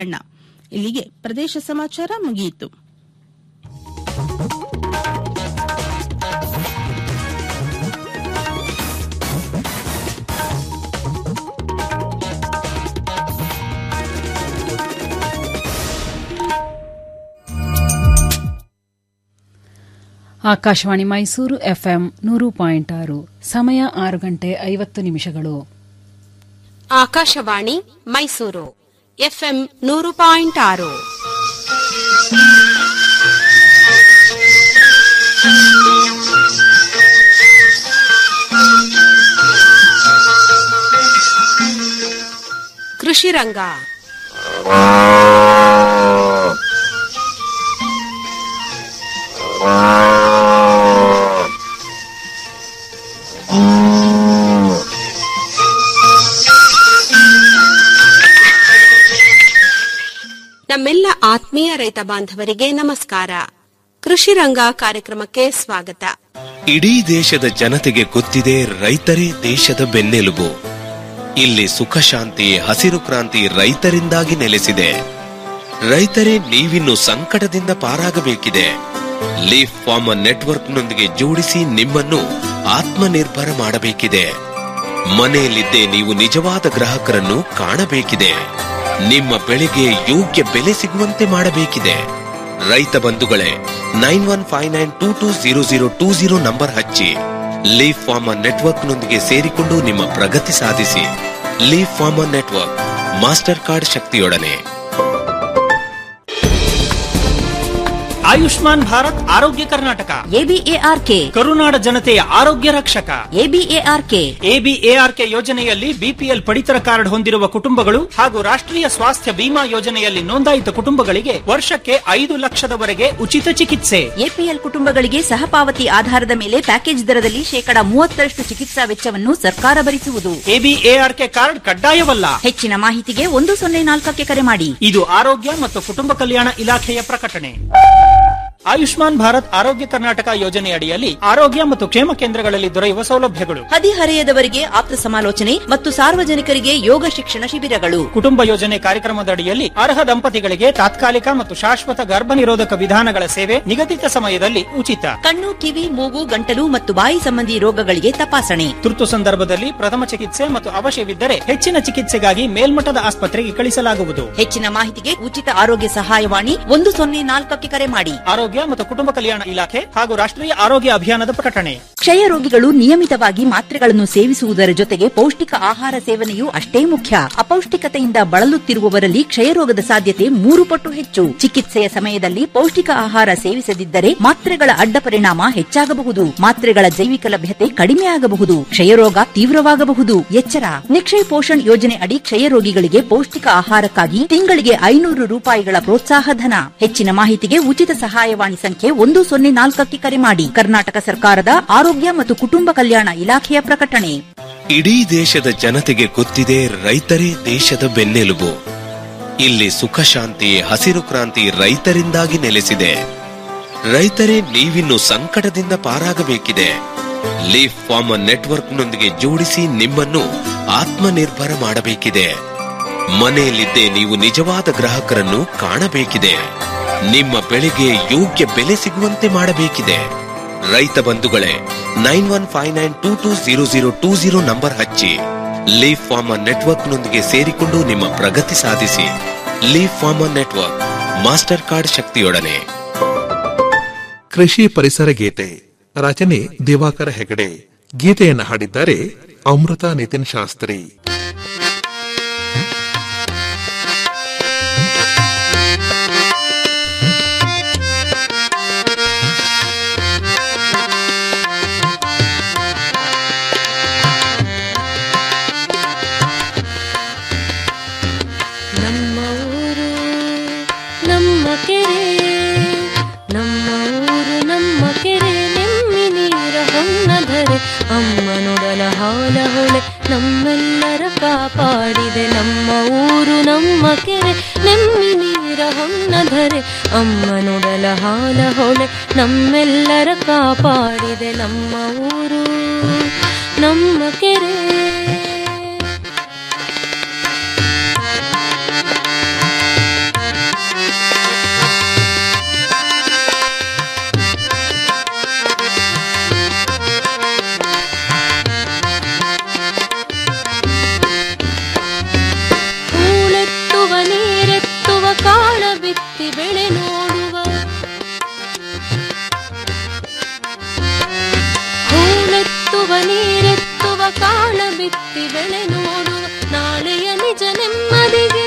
ಅಣ್ಣ ಇಲ್ಲಿಗೆ ಪ್ರದೇಶ ಸಮಾಚಾರ ಮುಗಿಯಿತು ಆಕಾಶವಾಣಿ ಮೈಸೂರು ಎಫ್ಎಂ ನೂರು ಪಾಯಿಂಟ್ ಆರು ಸಮಯ ಆರು ಗಂಟೆ ಐವತ್ತು ನಿಮಿಷಗಳು ಆಕಾಶವಾಣಿ ಮೈಸೂರು ಎಫ್ಎಂ ನೂರು ಪಾಯಿಂಟ್ ಆರು ಕೃಷಿ ರಂಗ ನಮ್ಮೆಲ್ಲ ಆತ್ಮೀಯ ರೈತ ಬಾಂಧವರಿಗೆ ನಮಸ್ಕಾರ ಕೃಷಿ ರಂಗ ಕಾರ್ಯಕ್ರಮಕ್ಕೆ ಸ್ವಾಗತ ಇಡೀ ದೇಶದ ಜನತೆಗೆ ಗೊತ್ತಿದೆ ರೈತರೇ ದೇಶದ ಬೆನ್ನೆಲುಬು ಇಲ್ಲಿ ಸುಖ ಶಾಂತಿ ಹಸಿರು ಕ್ರಾಂತಿ ರೈತರಿಂದಾಗಿ ನೆಲೆಸಿದೆ ರೈತರೇ ನೀವಿನ್ನು ಸಂಕಟದಿಂದ ಪಾರಾಗಬೇಕಿದೆ ಲೀಫ್ ಫಾರ್ಮರ್ ನೆಟ್ವರ್ಕ್ನೊಂದಿಗೆ ಜೋಡಿಸಿ ನಿಮ್ಮನ್ನು ಆತ್ಮನಿರ್ಭರ ಮಾಡಬೇಕಿದೆ ಮನೆಯಲ್ಲಿದ್ದೇ ನೀವು ನಿಜವಾದ ಗ್ರಾಹಕರನ್ನು ಕಾಣಬೇಕಿದೆ ನಿಮ್ಮ ಬೆಳೆಗೆ ಯೋಗ್ಯ ಬೆಲೆ ಸಿಗುವಂತೆ ಮಾಡಬೇಕಿದೆ ರೈತ ಬಂಧುಗಳೇ nine one five nine two two zero zero two zero number ಹಚ್ಚಿ ಲೀಫ್ ಫಾರ್ಮರ್ ನೆಟ್ವರ್ಕ್ನೊಂದಿಗೆ ಸೇರಿಕೊಂಡು ನಿಮ್ಮ ಪ್ರಗತಿ ಸಾಧಿಸಿ leaf farmer network master card ಶಕ್ತಿಯೊಡನೆ ಆಯುಷ್ಮಾನ್ ಭಾರತ್ ಆರೋಗ್ಯ ಕರ್ನಾಟಕ ಎಬಿಎಆರ್ಕೆ ಕರುನಾಡ ಜನತೆಯ ಆರೋಗ್ಯ ರಕ್ಷಕ ಎಬಿಎಆರ್ಕೆ ಎಬಿಎಆರ್ಕೆ ಯೋಜನೆಯಲ್ಲಿ ಬಿಪಿಎಲ್ ಪಡಿತರ ಕಾರ್ಡ್ ಹೊಂದಿರುವ ಕುಟುಂಬಗಳು ಹಾಗೂ ರಾಷ್ಟ್ರೀಯ ಸ್ವಾಸ್ಥ್ಯ ಬಿಮಾ ಯೋಜನೆಯಲ್ಲಿ ನೋಂದಾಯಿತ ಕುಟುಂಬಗಳಿಗೆ ವರ್ಷಕ್ಕೆ ಐದು ಲಕ್ಷದವರೆಗೆ ಉಚಿತ ಚಿಕಿತ್ಸೆ ಎಪಿಎಲ್ ಕುಟುಂಬಗಳಿಗೆ ಸಹಪಾವತಿ ಆಧಾರದ ಮೇಲೆ ಪ್ಯಾಕೇಜ್ ದರದಲ್ಲಿ ಶೇಕಡ ಮೂವತ್ತರಷ್ಟು ಚಿಕಿತ್ಸಾ ವೆಚ್ಚವನ್ನು ಸರ್ಕಾರ ಭರಿಸುವುದು ಎಬಿಎಆರ್ಕೆ ಕಾರ್ಡ್ ಕಡ್ಡಾಯವಲ್ಲ ಹೆಚ್ಚಿನ ಮಾಹಿತಿಗೆ ಒಂದು ಸೊನ್ನೆ ನಾಲ್ಕಕ್ಕೆ ಕರೆ ಮಾಡಿ ಇದು ಆರೋಗ್ಯ ಮತ್ತು ಕುಟುಂಬ ಕಲ್ಯಾಣ ಇಲಾಖೆಯ ಪ್ರಕಟಣೆ ಆಯುಷ್ಮಾನ್ ಭಾರತ್ ಆರೋಗ್ಯ ಕರ್ನಾಟಕ ಯೋಜನೆಯಡಿಯಲ್ಲಿ ಆರೋಗ್ಯ ಮತ್ತು ಕ್ಷೇಮ ಕೇಂದ್ರಗಳಲ್ಲಿ ದೊರೆಯುವ ಸೌಲಭ್ಯಗಳು ಹದಿಹರೆಯದವರಿಗೆ ಆಪ್ತ ಸಮಾಲೋಚನೆ ಮತ್ತು ಸಾರ್ವಜನಿಕರಿಗೆ ಯೋಗ ಶಿಕ್ಷಣ ಶಿಬಿರಗಳು ಕುಟುಂಬ ಯೋಜನೆ ಕಾರ್ಯಕ್ರಮದಡಿಯಲ್ಲಿ ಅರ್ಹ ದಂಪತಿಗಳಿಗೆ ತಾತ್ಕಾಲಿಕ ಮತ್ತು ಶಾಶ್ವತ ಗರ್ಭ ನಿರೋಧಕ ವಿಧಾನಗಳ ಸೇವೆ ನಿಗದಿತ ಸಮಯದಲ್ಲಿ ಉಚಿತ ಕಣ್ಣು ಕಿವಿ ಮೂಗು ಗಂಟಲು ಮತ್ತು ಬಾಯಿ ಸಂಬಂಧಿ ರೋಗಗಳಿಗೆ ತಪಾಸಣೆ ತುರ್ತು ಸಂದರ್ಭದಲ್ಲಿ ಪ್ರಥಮ ಚಿಕಿತ್ಸೆ ಮತ್ತು ಅವಶ್ಯವಿದ್ದರೆ ಹೆಚ್ಚಿನ ಚಿಕಿತ್ಸೆಗಾಗಿ ಮೇಲ್ಮಟ್ಟದ ಆಸ್ಪತ್ರೆಗೆ ಕಳಿಸಲಾಗುವುದು ಹೆಚ್ಚಿನ ಮಾಹಿತಿಗೆ ಉಚಿತ ಆರೋಗ್ಯ ಸಹಾಯವಾಣಿ ಒಂದು ಸೊನ್ನೆ ನಾಲ್ಕಕ್ಕೆ ಕರೆ ಮಾಡಿ ಆರೋಗ್ಯ ಮತ್ತು ಕುಟುಂಬ ಕಲ್ಯಾಣ ಇಲಾಖೆ ಹಾಗೂ ರಾಷ್ಟ್ರೀಯ ಆರೋಗ್ಯ ಅಭಿಯಾನದ ಪ್ರಕಟಣೆ ಕ್ಷಯ ರೋಗಿಗಳು ನಿಯಮಿತವಾಗಿ ಮಾತ್ರೆಗಳನ್ನು ಸೇವಿಸುವುದರ ಜೊತೆಗೆ ಪೌಷ್ಟಿಕ ಆಹಾರ ಸೇವನೆಯೂ ಅಷ್ಟೇ ಮುಖ್ಯ ಅಪೌಷ್ಟಿಕತೆಯಿಂದ ಬಳಲುತ್ತಿರುವವರಲ್ಲಿ ಕ್ಷಯರೋಗದ ಸಾಧ್ಯತೆ ಮೂರು ಪಟ್ಟು ಹೆಚ್ಚು ಚಿಕಿತ್ಸೆಯ ಸಮಯದಲ್ಲಿ ಪೌಷ್ಟಿಕ ಆಹಾರ ಸೇವಿಸದಿದ್ದರೆ ಮಾತ್ರೆಗಳ ಅಡ್ಡ ಪರಿಣಾಮ ಹೆಚ್ಚಾಗಬಹುದು ಮಾತ್ರೆಗಳ ಜೈವಿಕ ಲಭ್ಯತೆ ಕಡಿಮೆ ಆಗಬಹುದು ಕ್ಷಯರೋಗ ತೀವ್ರವಾಗಬಹುದು ಎಚ್ಚರ ನಿಕ್ಷಯ್ ಪೋಷಣ್ ಯೋಜನೆ ಅಡಿ ಕ್ಷಯ ರೋಗಿಗಳಿಗೆ ಪೌಷ್ಟಿಕ ಆಹಾರಕ್ಕಾಗಿ ತಿಂಗಳಿಗೆ ಐನೂರು ರೂಪಾಯಿಗಳ ಪ್ರೋತ್ಸಾಹ ಧನ ಹೆಚ್ಚಿನ ಮಾಹಿತಿಗೆ ಉಚಿತ ಸಹಾಯವಾಣಿ ಸಂಖ್ಯೆ ಒಂದು ಸೊನ್ನೆ ನಾಲ್ಕಕ್ಕೆ ಕರೆ ಮಾಡಿ ಕರ್ನಾಟಕ ಸರ್ಕಾರದ ಆರೋಗ್ಯ ಮತ್ತು ಕುಟುಂಬ ಕಲ್ಯಾಣ ಇಲಾಖೆಯ ಪ್ರಕಟಣೆ ಇಡೀ ದೇಶದ ಜನತೆಗೆ ಗೊತ್ತಿದೆ ರೈತರೇ ದೇಶದ ಬೆನ್ನೆಲುಬು ಇಲ್ಲಿ ಸುಖ ಶಾಂತಿ ಹಸಿರು ಕ್ರಾಂತಿ ರೈತರಿಂದಾಗಿ ನೆಲೆಸಿದೆ ರೈತರೇ ನೀವಿನ್ನು ಸಂಕಟದಿಂದ ಪಾರಾಗಬೇಕಿದೆ ಲೀಫ್ ಫಾರ್ಮರ್ ನೆಟ್ವರ್ಕ್ನೊಂದಿಗೆ ಜೋಡಿಸಿ ನಿಮ್ಮನ್ನು ಆತ್ಮನಿರ್ಭರ ಮಾಡಬೇಕಿದೆ ಮನೆಯಲ್ಲಿದ್ದೇ ನೀವು ನಿಜವಾದ ಗ್ರಾಹಕರನ್ನು ಕಾಣಬೇಕಿದೆ ನಿಮ್ಮ ಬೆಳೆಗೆ ಯೋಗ್ಯ ಬೆಲೆ ಸಿಗುವಂತೆ ಮಾಡಬೇಕಿದೆ ರೈತ ಬಂಧುಗಳೇ nine one five nine two two zero zero two zero number ಹಚ್ಚಿ ಲೀಫ್ ಫಾರ್ಮರ್ ನೆಟ್ವರ್ಕ್ನೊಂದಿಗೆ ಸೇರಿಕೊಂಡು ನಿಮ್ಮ ಪ್ರಗತಿ ಸಾಧಿಸಿ leaf farmer network master card ಶಕ್ತಿಯೊಡನೆ ಕೃಷಿ ಪರಿಸರ ಗೀತೆ ರಚನೆ ದಿವಾಕರ ಹೆಗಡೆ ಗೀತೆಯನ್ನು ಹಾಡಿದ್ದಾರೆ ಅಮೃತ ನಿತಿನ್ ಶಾಸ್ತ್ರಿ ನಮ್ಮ ಊರು ನಮ್ಮ ಕೆರೆ ನಮ್ಮ ಊರು ನಮ್ಮ ಕೆರೆ ನೆಮ್ಮಿ ನೀರ ಹೊನ್ನದರೆ ಅಮ್ಮನೊಡಲ ಹಾಲ ಹೊಳೆ ನಮ್ಮೆಲ್ಲರ ಕಾಪಾಡಿದೆ ನಮ್ಮ ಊರು ನಮ್ಮ ಕೆರೆ ನೆಮ್ಮಿ ನೀರ ಹೊನ್ನದರೆ ಅಮ್ಮನೊಡಲ ಹಾಲ ಹೊಳೆ ನಮ್ಮೆಲ್ಲರ ಕಾಪಾಡಿದೆ ನಮ್ಮ ಊರು ನಮ್ಮ ಕೆರೆ ಬಿತ್ತಿ ಬೆಳೆ ನೋಡುವ ಹೂಳೆತ್ತುವ ನೀರೆತ್ತುವ ಕಾಳ ಬಿತ್ತಿ ಬೆಳೆ ನೋಡುವ ನಾಳೆಯ ನಿಜ ನೆಮ್ಮದಿಗೆ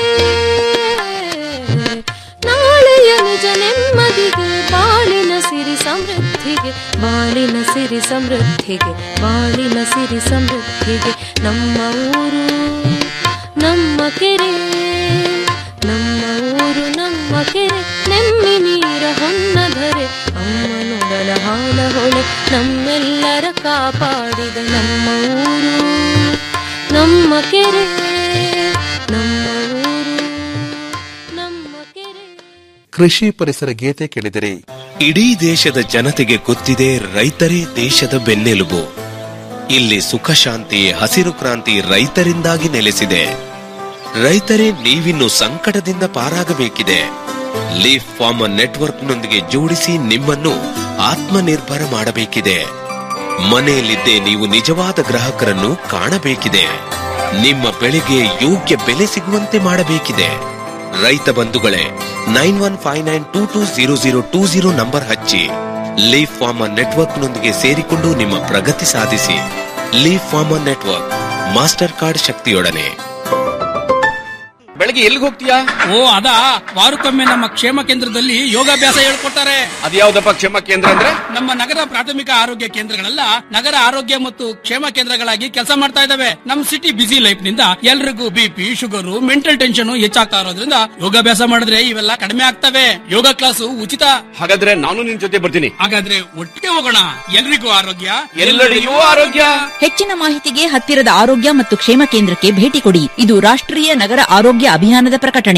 ನಾಳೆಯ ನಿಜ ನೆಮ್ಮದಿಗೆ ಬಾಳಿನ ಸಿರಿ ಸಮೃದ್ಧಿಗೆ ಬಾಳಿನ ಸಿರಿ ಸಮೃದ್ಧಿಗೆ ಬಾಳಿನ ಸಿರಿ ಸಮೃದ್ಧಿಗೆ ನಮ್ಮ ಊರು ನಮ್ಮ ಕೆರೆ ನಮ್ಮ ಊರು ನಮ್ಮ ಕೆರೆ ನೆಮ್ಮಿ ನೀರ ಹೊನ್ನದರೆ ಅಮ್ಮನುಡಲ ಹಾಲ ಹೊಳೆ ನಮ್ಮೆಲ್ಲರ ಕಾಪಾಡಿದ ನಮ್ಮ ಊರು ನಮ್ಮ ಕೆರೆ ನಮ್ಮ ಊರು ನಮ್ಮ ಕೆರೆ ಕೃಷಿ ಪರಿಸರ ಗೀತೆ ಕೇಳಿದರೆ ಇಡೀ ದೇಶದ ಜನತೆಗೆ ಗೊತ್ತಿದೆ ರೈತರೇ ದೇಶದ ಬೆನ್ನೆಲುಬು ಇಲ್ಲಿ ಸುಖ ಶಾಂತಿ ಹಸಿರು ಕ್ರಾಂತಿ ರೈತರಿಂದಾಗಿ ನೆಲೆಸಿದೆ ರೈತರೇ ನೀವಿನ್ನು ಸಂಕಟದಿಂದ ಪಾರಾಗಬೇಕಿದೆ ಲೀಫ್ ಫಾರ್ಮರ್ ನೆಟ್ವರ್ಕ್ನೊಂದಿಗೆ ಜೋಡಿಸಿ ನಿಮ್ಮನ್ನು ಆತ್ಮನಿರ್ಭರ ಮಾಡಬೇಕಿದೆ ಮನೆಯಲ್ಲಿದ್ದೇ ನೀವು ನಿಜವಾದ ಗ್ರಾಹಕರನ್ನು ಕಾಣಬೇಕಿದೆ ನಿಮ್ಮ ಬೆಳೆಗೆ ಯೋಗ್ಯ ಬೆಲೆ ಸಿಗುವಂತೆ ಮಾಡಬೇಕಿದೆ ರೈತ ಬಂಧುಗಳೇ nine one five nine two two zero zero two zero number ಹಚ್ಚಿ ಲೀಫ್ ಫಾರ್ಮರ್ ನೆಟ್ವರ್ಕ್ನೊಂದಿಗೆ ಸೇರಿಕೊಂಡು ನಿಮ್ಮ ಪ್ರಗತಿ ಸಾಧಿಸಿ leaf farmer network master card ಶಕ್ತಿಯೊಡನೆ ಬೆಳಗ್ಗೆ ಎಲ್ಲಿಗೆ ಹೋಗ್ತೀಯಾ ಓ ಅದಾ ವಾರಕ್ಕೊಮ್ಮೆ ನಮ್ಮ ಕ್ಷೇಮ ಕೇಂದ್ರದಲ್ಲಿ ಯೋಗಾಭ್ಯಾಸ ಹೇಳ್ಕೊಡ್ತಾರೆ ಅದ್ಯಾವ್ದಪ್ಪ ಕ್ಷೇಮ ಕೇಂದ್ರ ಅಂದ್ರೆ ನಮ್ಮ ನಗರ ಪ್ರಾಥಮಿಕ ಆರೋಗ್ಯ ಕೇಂದ್ರಗಳೆಲ್ಲ ನಗರ ಆರೋಗ್ಯ ಮತ್ತು ಕ್ಷೇಮ ಕೇಂದ್ರಗಳಾಗಿ ಕೆಲಸ ಮಾಡ್ತಾ ಇದಾವೆ ನಮ್ ಸಿಟಿ ಬಿಸಿ ಲೈಫ್ ನಿಂದ ಎಲ್ರಿಗೂ ಬಿಪಿ ಶುಗರ್ ಮೆಂಟಲ್ ಟೆನ್ಷನ್ ಹೆಚ್ಚಾಗ್ತಾ ಇರೋದ್ರಿಂದ ಯೋಗಾಭ್ಯಾಸ ಮಾಡಿದ್ರೆ ಇವೆಲ್ಲ ಕಡಿಮೆ ಆಗ್ತವೆ ಯೋಗ ಕ್ಲಾಸು ಉಚಿತ ಹಾಗಾದ್ರೆ ನಾನು ನಿನ್ ಜೊತೆ ಬರ್ತೀನಿ ಹಾಗಾದ್ರೆ ಒಟ್ಟಿಗೆ ಹೋಗೋಣ ಎಲ್ರಿಗೂ ಆರೋಗ್ಯ ಎಲ್ಲೆಡೆಯೂ ಆರೋಗ್ಯ ಹೆಚ್ಚಿನ ಮಾಹಿತಿಗೆ ಹತ್ತಿರದ ಆರೋಗ್ಯ ಮತ್ತು ಕ್ಷೇಮ ಕೇಂದ್ರಕ್ಕೆ ಭೇಟಿ ಕೊಡಿ ಇದು ರಾಷ್ಟ್ರೀಯ ನಗರ ಆರೋಗ್ಯ ಅಭಿಯಾನದ ಪ್ರಕಟಣೆ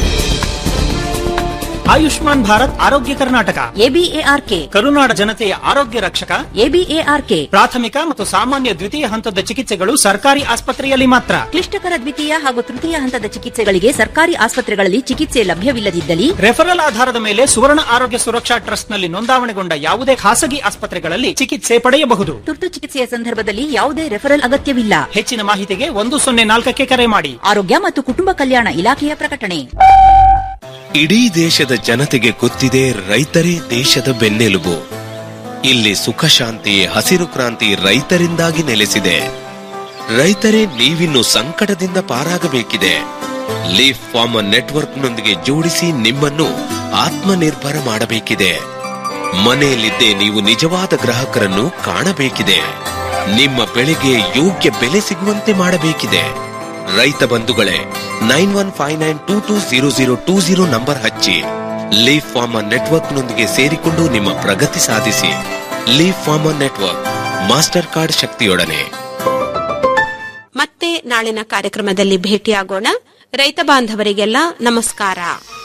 ಆಯುಷ್ಮಾನ್ ಭಾರತ್ ಆರೋಗ್ಯ ಕರ್ನಾಟಕ ಎಬಿಎಆರ್ಕೆ ಕರುನಾಡ ಜನತೆಯ ಆರೋಗ್ಯ ರಕ್ಷಕ ಎಬಿಎಆರ್ಕೆ ಪ್ರಾಥಮಿಕ ಮತ್ತು ಸಾಮಾನ್ಯ ದ್ವಿತೀಯ ಹಂತದ ಚಿಕಿತ್ಸೆಗಳು ಸರ್ಕಾರಿ ಆಸ್ಪತ್ರೆಯಲ್ಲಿ ಮಾತ್ರ ಕ್ಲಿಷ್ಟಕರ ದ್ವಿತೀಯ ಹಾಗೂ ತೃತೀಯ ಹಂತದ ಚಿಕಿತ್ಸೆಗಳಿಗೆ ಸರ್ಕಾರಿ ಆಸ್ಪತ್ರೆಗಳಲ್ಲಿ ಚಿಕಿತ್ಸೆ ಲಭ್ಯವಿಲ್ಲದಿದ್ದಲ್ಲಿ ರೆಫರಲ್ ಆಧಾರದ ಮೇಲೆ ಸುವರ್ಣ ಆರೋಗ್ಯ ಸುರಕ್ಷಾ ಟ್ರಸ್ಟ್ನಲ್ಲಿ ನೋಂದಾವಣೆಗೊಂಡ ಯಾವುದೇ ಖಾಸಗಿ ಆಸ್ಪತ್ರೆಗಳಲ್ಲಿ ಚಿಕಿತ್ಸೆ ಪಡೆಯಬಹುದು ತುರ್ತು ಚಿಕಿತ್ಸೆಯ ಸಂದರ್ಭದಲ್ಲಿ ಯಾವುದೇ ರೆಫರಲ್ ಅಗತ್ಯವಿಲ್ಲ ಹೆಚ್ಚಿನ ಮಾಹಿತಿಗೆ ಒಂದು ಸೊನ್ನೆ ನಾಲ್ಕಕ್ಕೆ ಕರೆ ಮಾಡಿ ಆರೋಗ್ಯ ಮತ್ತು ಕುಟುಂಬ ಕಲ್ಯಾಣ ಇಲಾಖೆಯ ಪ್ರಕಟಣೆ ಇಡೀ ದೇಶದ ಜನತೆಗೆ ಗೊತ್ತಿದೆ ರೈತರೇ ದೇಶದ ಬೆನ್ನೆಲುಬು ಇಲ್ಲಿ ಸುಖ ಶಾಂತಿ ಹಸಿರು ಕ್ರಾಂತಿ ರೈತರಿಂದಾಗಿ ನೆಲೆಸಿದೆ ರೈತರೇ ನೀವಿನ್ನು ಸಂಕಟದಿಂದ ಪಾರಾಗಬೇಕಿದೆ ಲೀಫ್ ಫಾರ್ಮರ್ ನೆಟ್ವರ್ಕ್ನೊಂದಿಗೆ ಜೋಡಿಸಿ ನಿಮ್ಮನ್ನು ಆತ್ಮನಿರ್ಭರ ಮಾಡಬೇಕಿದೆ ಮನೆಯಲ್ಲಿದ್ದೇ ನೀವು ನಿಜವಾದ ಗ್ರಾಹಕರನ್ನು ಕಾಣಬೇಕಿದೆ ನಿಮ್ಮ ಬೆಳೆಗೆ ಯೋಗ್ಯ ಬೆಲೆ ಸಿಗುವಂತೆ ಮಾಡಬೇಕಿದೆ ರೈತ ಬಂಧುಗಳೇ nine one five nine two two zero zero two zero number ಹಚ್ಚಿ ಲೀಫ್ ಫಾರ್ಮರ್ ನೆಟ್ವರ್ಕ್ನೊಂದಿಗೆ ಸೇರಿಕೊಂಡು ನಿಮ್ಮ ಪ್ರಗತಿ ಸಾಧಿಸಿ leaf farmer network master card ಶಕ್ತಿಯೊಡನೆ ಮತ್ತೆ ನಾಳಿನ ಕಾರ್ಯಕ್ರಮದಲ್ಲಿ ಭೇಟಿಯಾಗೋಣ ರೈತ ಬಾಂಧವರಿಗೆಲ್ಲ ನಮಸ್ಕಾರ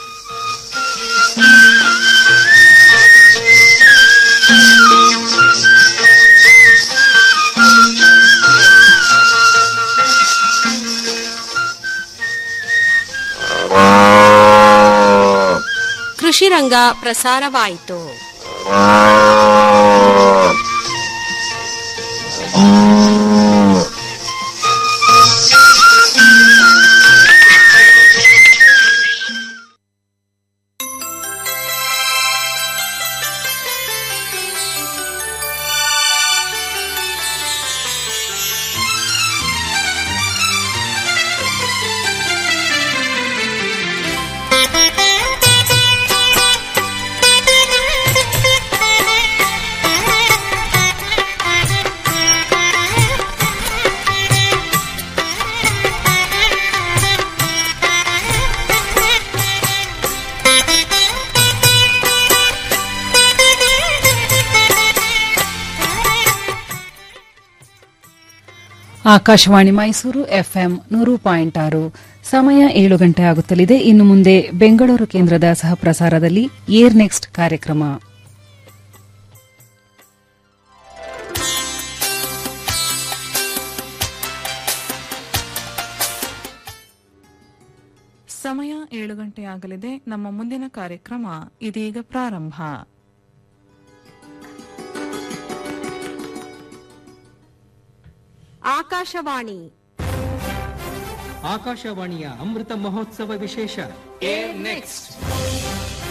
ಕೃಷಿ ರಂಗ ಪ್ರಸಾರವಾಯಿತು ಆಕಾಶವಾಣಿ ಮೈಸೂರು ಎಫ್ಎಂ ನೂರು ಪಾಯಿಂಟ್ ಆರು ಸಮಯ ಏಳು ಗಂಟೆ ಆಗುತ್ತಲಿದೆ ಇನ್ನು ಮುಂದೆ ಬೆಂಗಳೂರು ಕೇಂದ್ರದ ಸಹಪ್ರಸಾರದಲ್ಲಿ ಏರ್ ನೆಕ್ಸ್ಟ್ ಕಾರ್ಯಕ್ರಮ ಸಮಯ ಏಳು ಗಂಟೆ ಆಗಲಿದೆ ನಮ್ಮ ಮುಂದಿನ ಕಾರ್ಯಕ್ರಮ ಇದೀಗ ಪ್ರಾರಂಭ ಆಕಾಶವಾಣಿ ಆಕಾಶವಾಣಿಯ ಅಮೃತ ಮಹೋತ್ಸವ ವಿಶೇಷ ನೆಕ್ಸ್ಟ್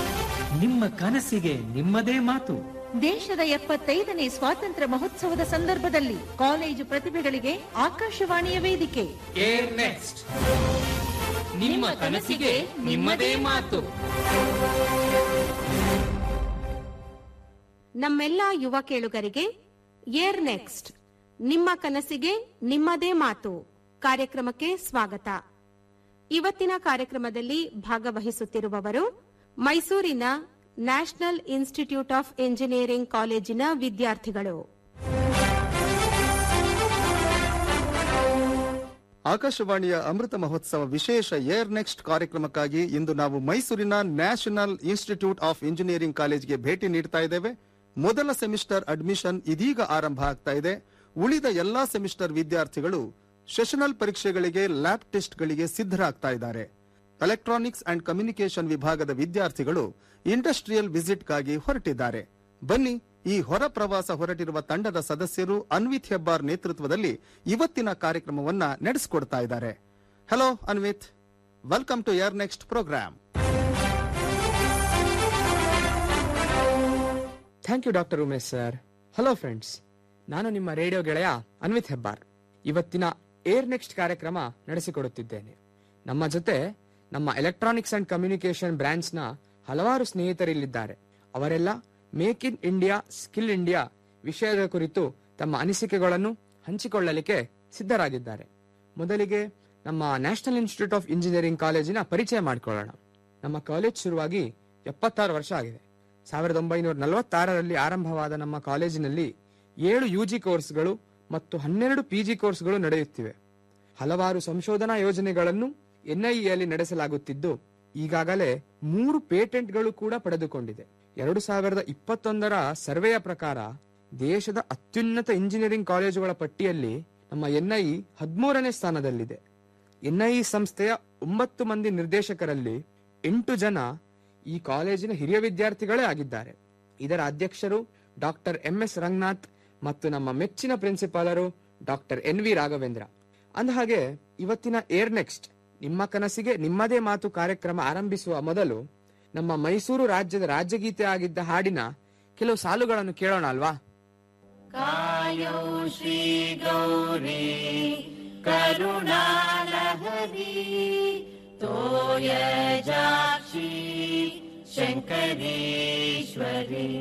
ನಿಮ್ಮ ಕನಸಿಗೆ ನಿಮ್ಮದೇ ಮಾತು ದೇಶದ ಎಪ್ಪತ್ತೈದನೇ ಸ್ವಾತಂತ್ರ್ಯ ಮಹೋತ್ಸವದ ಸಂದರ್ಭದಲ್ಲಿ ಕಾಲೇಜು ಪ್ರತಿಭೆಗಳಿಗೆ ಆಕಾಶವಾಣಿಯ ವೇದಿಕೆ ಏರ್ ನೆಕ್ಸ್ಟ್ ನಿಮ್ಮ ಕನಸಿಗೆ ನಿಮ್ಮದೇ ಮಾತು ನಮ್ಮೆಲ್ಲ ಯುವ ಕೇಳುಗರಿಗೆ ಏರ್ ನೆಕ್ಸ್ಟ್ ನಿಮ್ಮ ಕನಸಿಗೆ ನಿಮ್ಮದೇ ಮಾತು ಕಾರ್ಯಕ್ರಮಕ್ಕೆ ಸ್ವಾಗತ ಇವತ್ತಿನ ಕಾರ್ಯಕ್ರಮದಲ್ಲಿ ಭಾಗವಹಿಸುತ್ತಿರುವವರು ಮೈಸೂರಿನ ನ್ಯಾಷನಲ್ ಇನ್ಸ್ಟಿಟ್ಯೂಟ್ ಆಫ್ ಎಂಜಿನಿಯರಿಂಗ್ ಕಾಲೇಜಿನ ವಿದ್ಯಾರ್ಥಿಗಳು ಆಕಾಶವಾಣಿಯ ಅಮೃತ ಮಹೋತ್ಸವ ವಿಶೇಷ ಏರ್ ನೆಕ್ಸ್ಟ್ ಕಾರ್ಯಕ್ರಮಕ್ಕಾಗಿ ಇಂದು ನಾವು ಮೈಸೂರಿನ ನ್ಯಾಷನಲ್ ಇನ್ಸ್ಟಿಟ್ಯೂಟ್ ಆಫ್ ಇಂಜಿನಿಯರಿಂಗ್ ಕಾಲೇಜ್ಗೆ ಭೇಟಿ ನೀಡ್ತಾ ಇದ್ದೇವೆ ಮೊದಲ ಸೆಮಿಸ್ಟರ್ ಅಡ್ಮಿಷನ್ ಇದೀಗ ಆರಂಭ ಆಗ್ತಾ ಇದೆ ಉಳಿದ ಎಲ್ಲಾ ಸೆಮಿಸ್ಟರ್ ವಿದ್ಯಾರ್ಥಿಗಳು ಸೆಷನಲ್ ಪರೀಕ್ಷೆಗಳಿಗೆ ಲ್ಯಾಬ್ ಟೆಸ್ಟ್ಗಳಿಗೆ ಸಿದ್ಧರಾಗ್ತಾ ಇದ್ದಾರೆ ಎಲೆಕ್ಟ್ರಾನಿಕ್ಸ್ ಅಂಡ್ ಕಮ್ಯುನಿಕೇಷನ್ ವಿಭಾಗದ ವಿದ್ಯಾರ್ಥಿಗಳು ಇಂಡಸ್ಟ್ರಿಯಲ್ ವಿಸಿಟ್ಗಾಗಿ ಹೊರಟಿದ್ದಾರೆ ಬನ್ನಿ ಈ ಹೊರ ಪ್ರವಾಸ ಹೊರಟಿರುವ ತಂಡದ ಸದಸ್ಯರು ಅನ್ವಿತ್ ಹೆಬ್ಬಾರ್ ನೇತೃತ್ವದಲ್ಲಿ ಇವತ್ತಿನ ಕಾರ್ಯಕ್ರಮವನ್ನ ನಡೆಸಿಕೊಡ್ತಾ ಇದ್ದಾರೆ hello Anvith welcome to your next program thank you doctor Umesh sir hello friends ನಾನು ನಿಮ್ಮ ರೇಡಿಯೋ ಗೆಳೆಯ ಅನ್ವಿತ್ ಹೆಬ್ಬಾರ್ ಇವತ್ತಿನ ಏರ್ ನೆಕ್ಸ್ಟ್ ಕಾರ್ಯಕ್ರಮ ನಡೆಸಿಕೊಡುತ್ತಿದ್ದೇನೆ ನಮ್ಮ ಜೊತೆ ನಮ್ಮ ಎಲೆಕ್ಟ್ರಾನಿಕ್ಸ್ ಅಂಡ್ ಕಮ್ಯುನಿಕೇಶನ್ ಬ್ರಾಂಚ್ ನ ಹಲವಾರು ಸ್ನೇಹಿತರಿಲ್ಲಿದ್ದಾರೆ ಅವರೆಲ್ಲ make in India skill India ವಿಷಯದ ಕುರಿತು ತಮ್ಮ ಅನಿಸಿಕೆಗಳನ್ನು ಹಂಚಿಕೊಳ್ಳಲಿಕ್ಕೆ ಸಿದ್ಧರಾಗಿದ್ದಾರೆ ಮೊದಲಿಗೆ ನಮ್ಮ ನ್ಯಾಷನಲ್ ಇನ್ಸ್ಟಿಟ್ಯೂಟ್ ಆಫ್ ಇಂಜಿನಿಯರಿಂಗ್ ಕಾಲೇಜಿನ ಪರಿಚಯ ಮಾಡಿಕೊಳ್ಳೋಣ ನಮ್ಮ ಕಾಲೇಜ್ ಶುರುವಾಗಿ ಎಪ್ಪತ್ತಾರು ವರ್ಷ ಆಗಿದೆ ಸಾವಿರದ ಒಂಬೈನೂರ ನಲವತ್ತಾರರಲ್ಲಿ ಆರಂಭವಾದ ನಮ್ಮ ಕಾಲೇಜಿನಲ್ಲಿ ಏಳು ಯುಜಿ ಕೋರ್ಸ್ಗಳು ಮತ್ತು ಹನ್ನೆರಡು ಪಿಜಿ ಕೋರ್ಸ್ಗಳು ನಡೆಯುತ್ತಿವೆ ಹಲವಾರು ಸಂಶೋಧನಾ ಯೋಜನೆಗಳನ್ನು ಎನ್ಐಇಯಲ್ಲಿ ನಡೆಸಲಾಗುತ್ತಿದ್ದು ಈಗಾಗಲೇ ಮೂರು ಪೇಟೆಂಟ್ಗಳು ಕೂಡ ಪಡೆದುಕೊಂಡಿದೆ ಎರಡು ಸಾವಿರದ ಇಪ್ಪತ್ತೊಂದರ ಸರ್ವೆಯ ಪ್ರಕಾರ ದೇಶದ ಅತ್ಯುನ್ನತ ಇಂಜಿನಿಯರಿಂಗ್ ಕಾಲೇಜುಗಳ ಪಟ್ಟಿಯಲ್ಲಿ ನಮ್ಮ ಎನ್ಐಇ ಹದಿಮೂರನೇ ಸ್ಥಾನದಲ್ಲಿದೆ ಎನ್ಐಇ ಸಂಸ್ಥೆಯ ಒಂಬತ್ತು ಮಂದಿ ನಿರ್ದೇಶಕರಲ್ಲಿ ಎಂಟು ಜನ ಈ ಕಾಲೇಜಿನ ಹಿರಿಯ ವಿದ್ಯಾರ್ಥಿಗಳೇ ಆಗಿದ್ದಾರೆ ಇದರ ಅಧ್ಯಕ್ಷರು ಡಾಕ್ಟರ್ ಎಂ ಎಸ್ ರಂಗನಾಥ್ ಮತ್ತು ನಮ್ಮ ಮೆಚ್ಚಿನ ಪ್ರಿನ್ಸಿಪಾಲರು ಡಾಕ್ಟರ್ ಎನ್ ವಿ ರಾಘವೇಂದ್ರ ಅಂದಹಾಗೆ ಇವತ್ತಿನ ಏರ್ ನೆಕ್ಸ್ಟ್ ನಿಮ್ಮ ಕನಸಿಗೆ ನಿಮ್ಮದೇ ಮಾತು ಕಾರ್ಯಕ್ರಮ ಆರಂಭಿಸುವ ಮೊದಲು ನಮ್ಮ ಮೈಸೂರು ರಾಜ್ಯದ ರಾಜ್ಯಗೀತೆ ಆಗಿದ್ದ ಹಾಡಿನ ಕೆಲವು ಸಾಲುಗಳನ್ನು ಕೇಳೋಣ ಅಲ್ವಾ कायौ श्रीगौरी करुणालहरी तोयजाक्षी शङ्करेश्वरी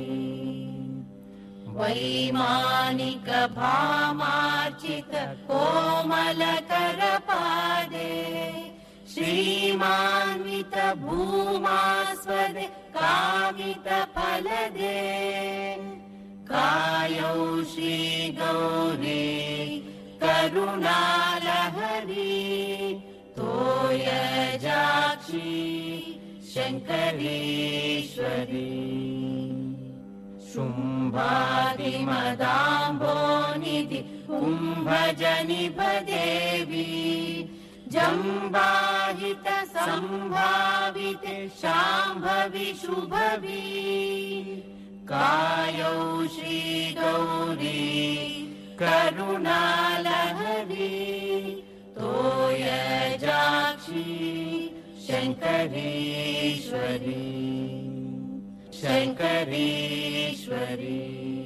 वैमानिक भामार्चित कोमलकरपादे श्रीमान्वित भूमास्वदे कामित फलदे कायौ श्रीगौरी करुणालहरी तोयजाक्षी शङ्करेश्वरी शुम्भादिमदाम्भोनिधि कुम्भजनिभदेवी जम्बाहित सम्भाविते शाम्भवि शुभवी कायौ श्रीगौरी करुणालहरी तोयजाक्षी शङ्करेश्वरी शङ्करेश्वरी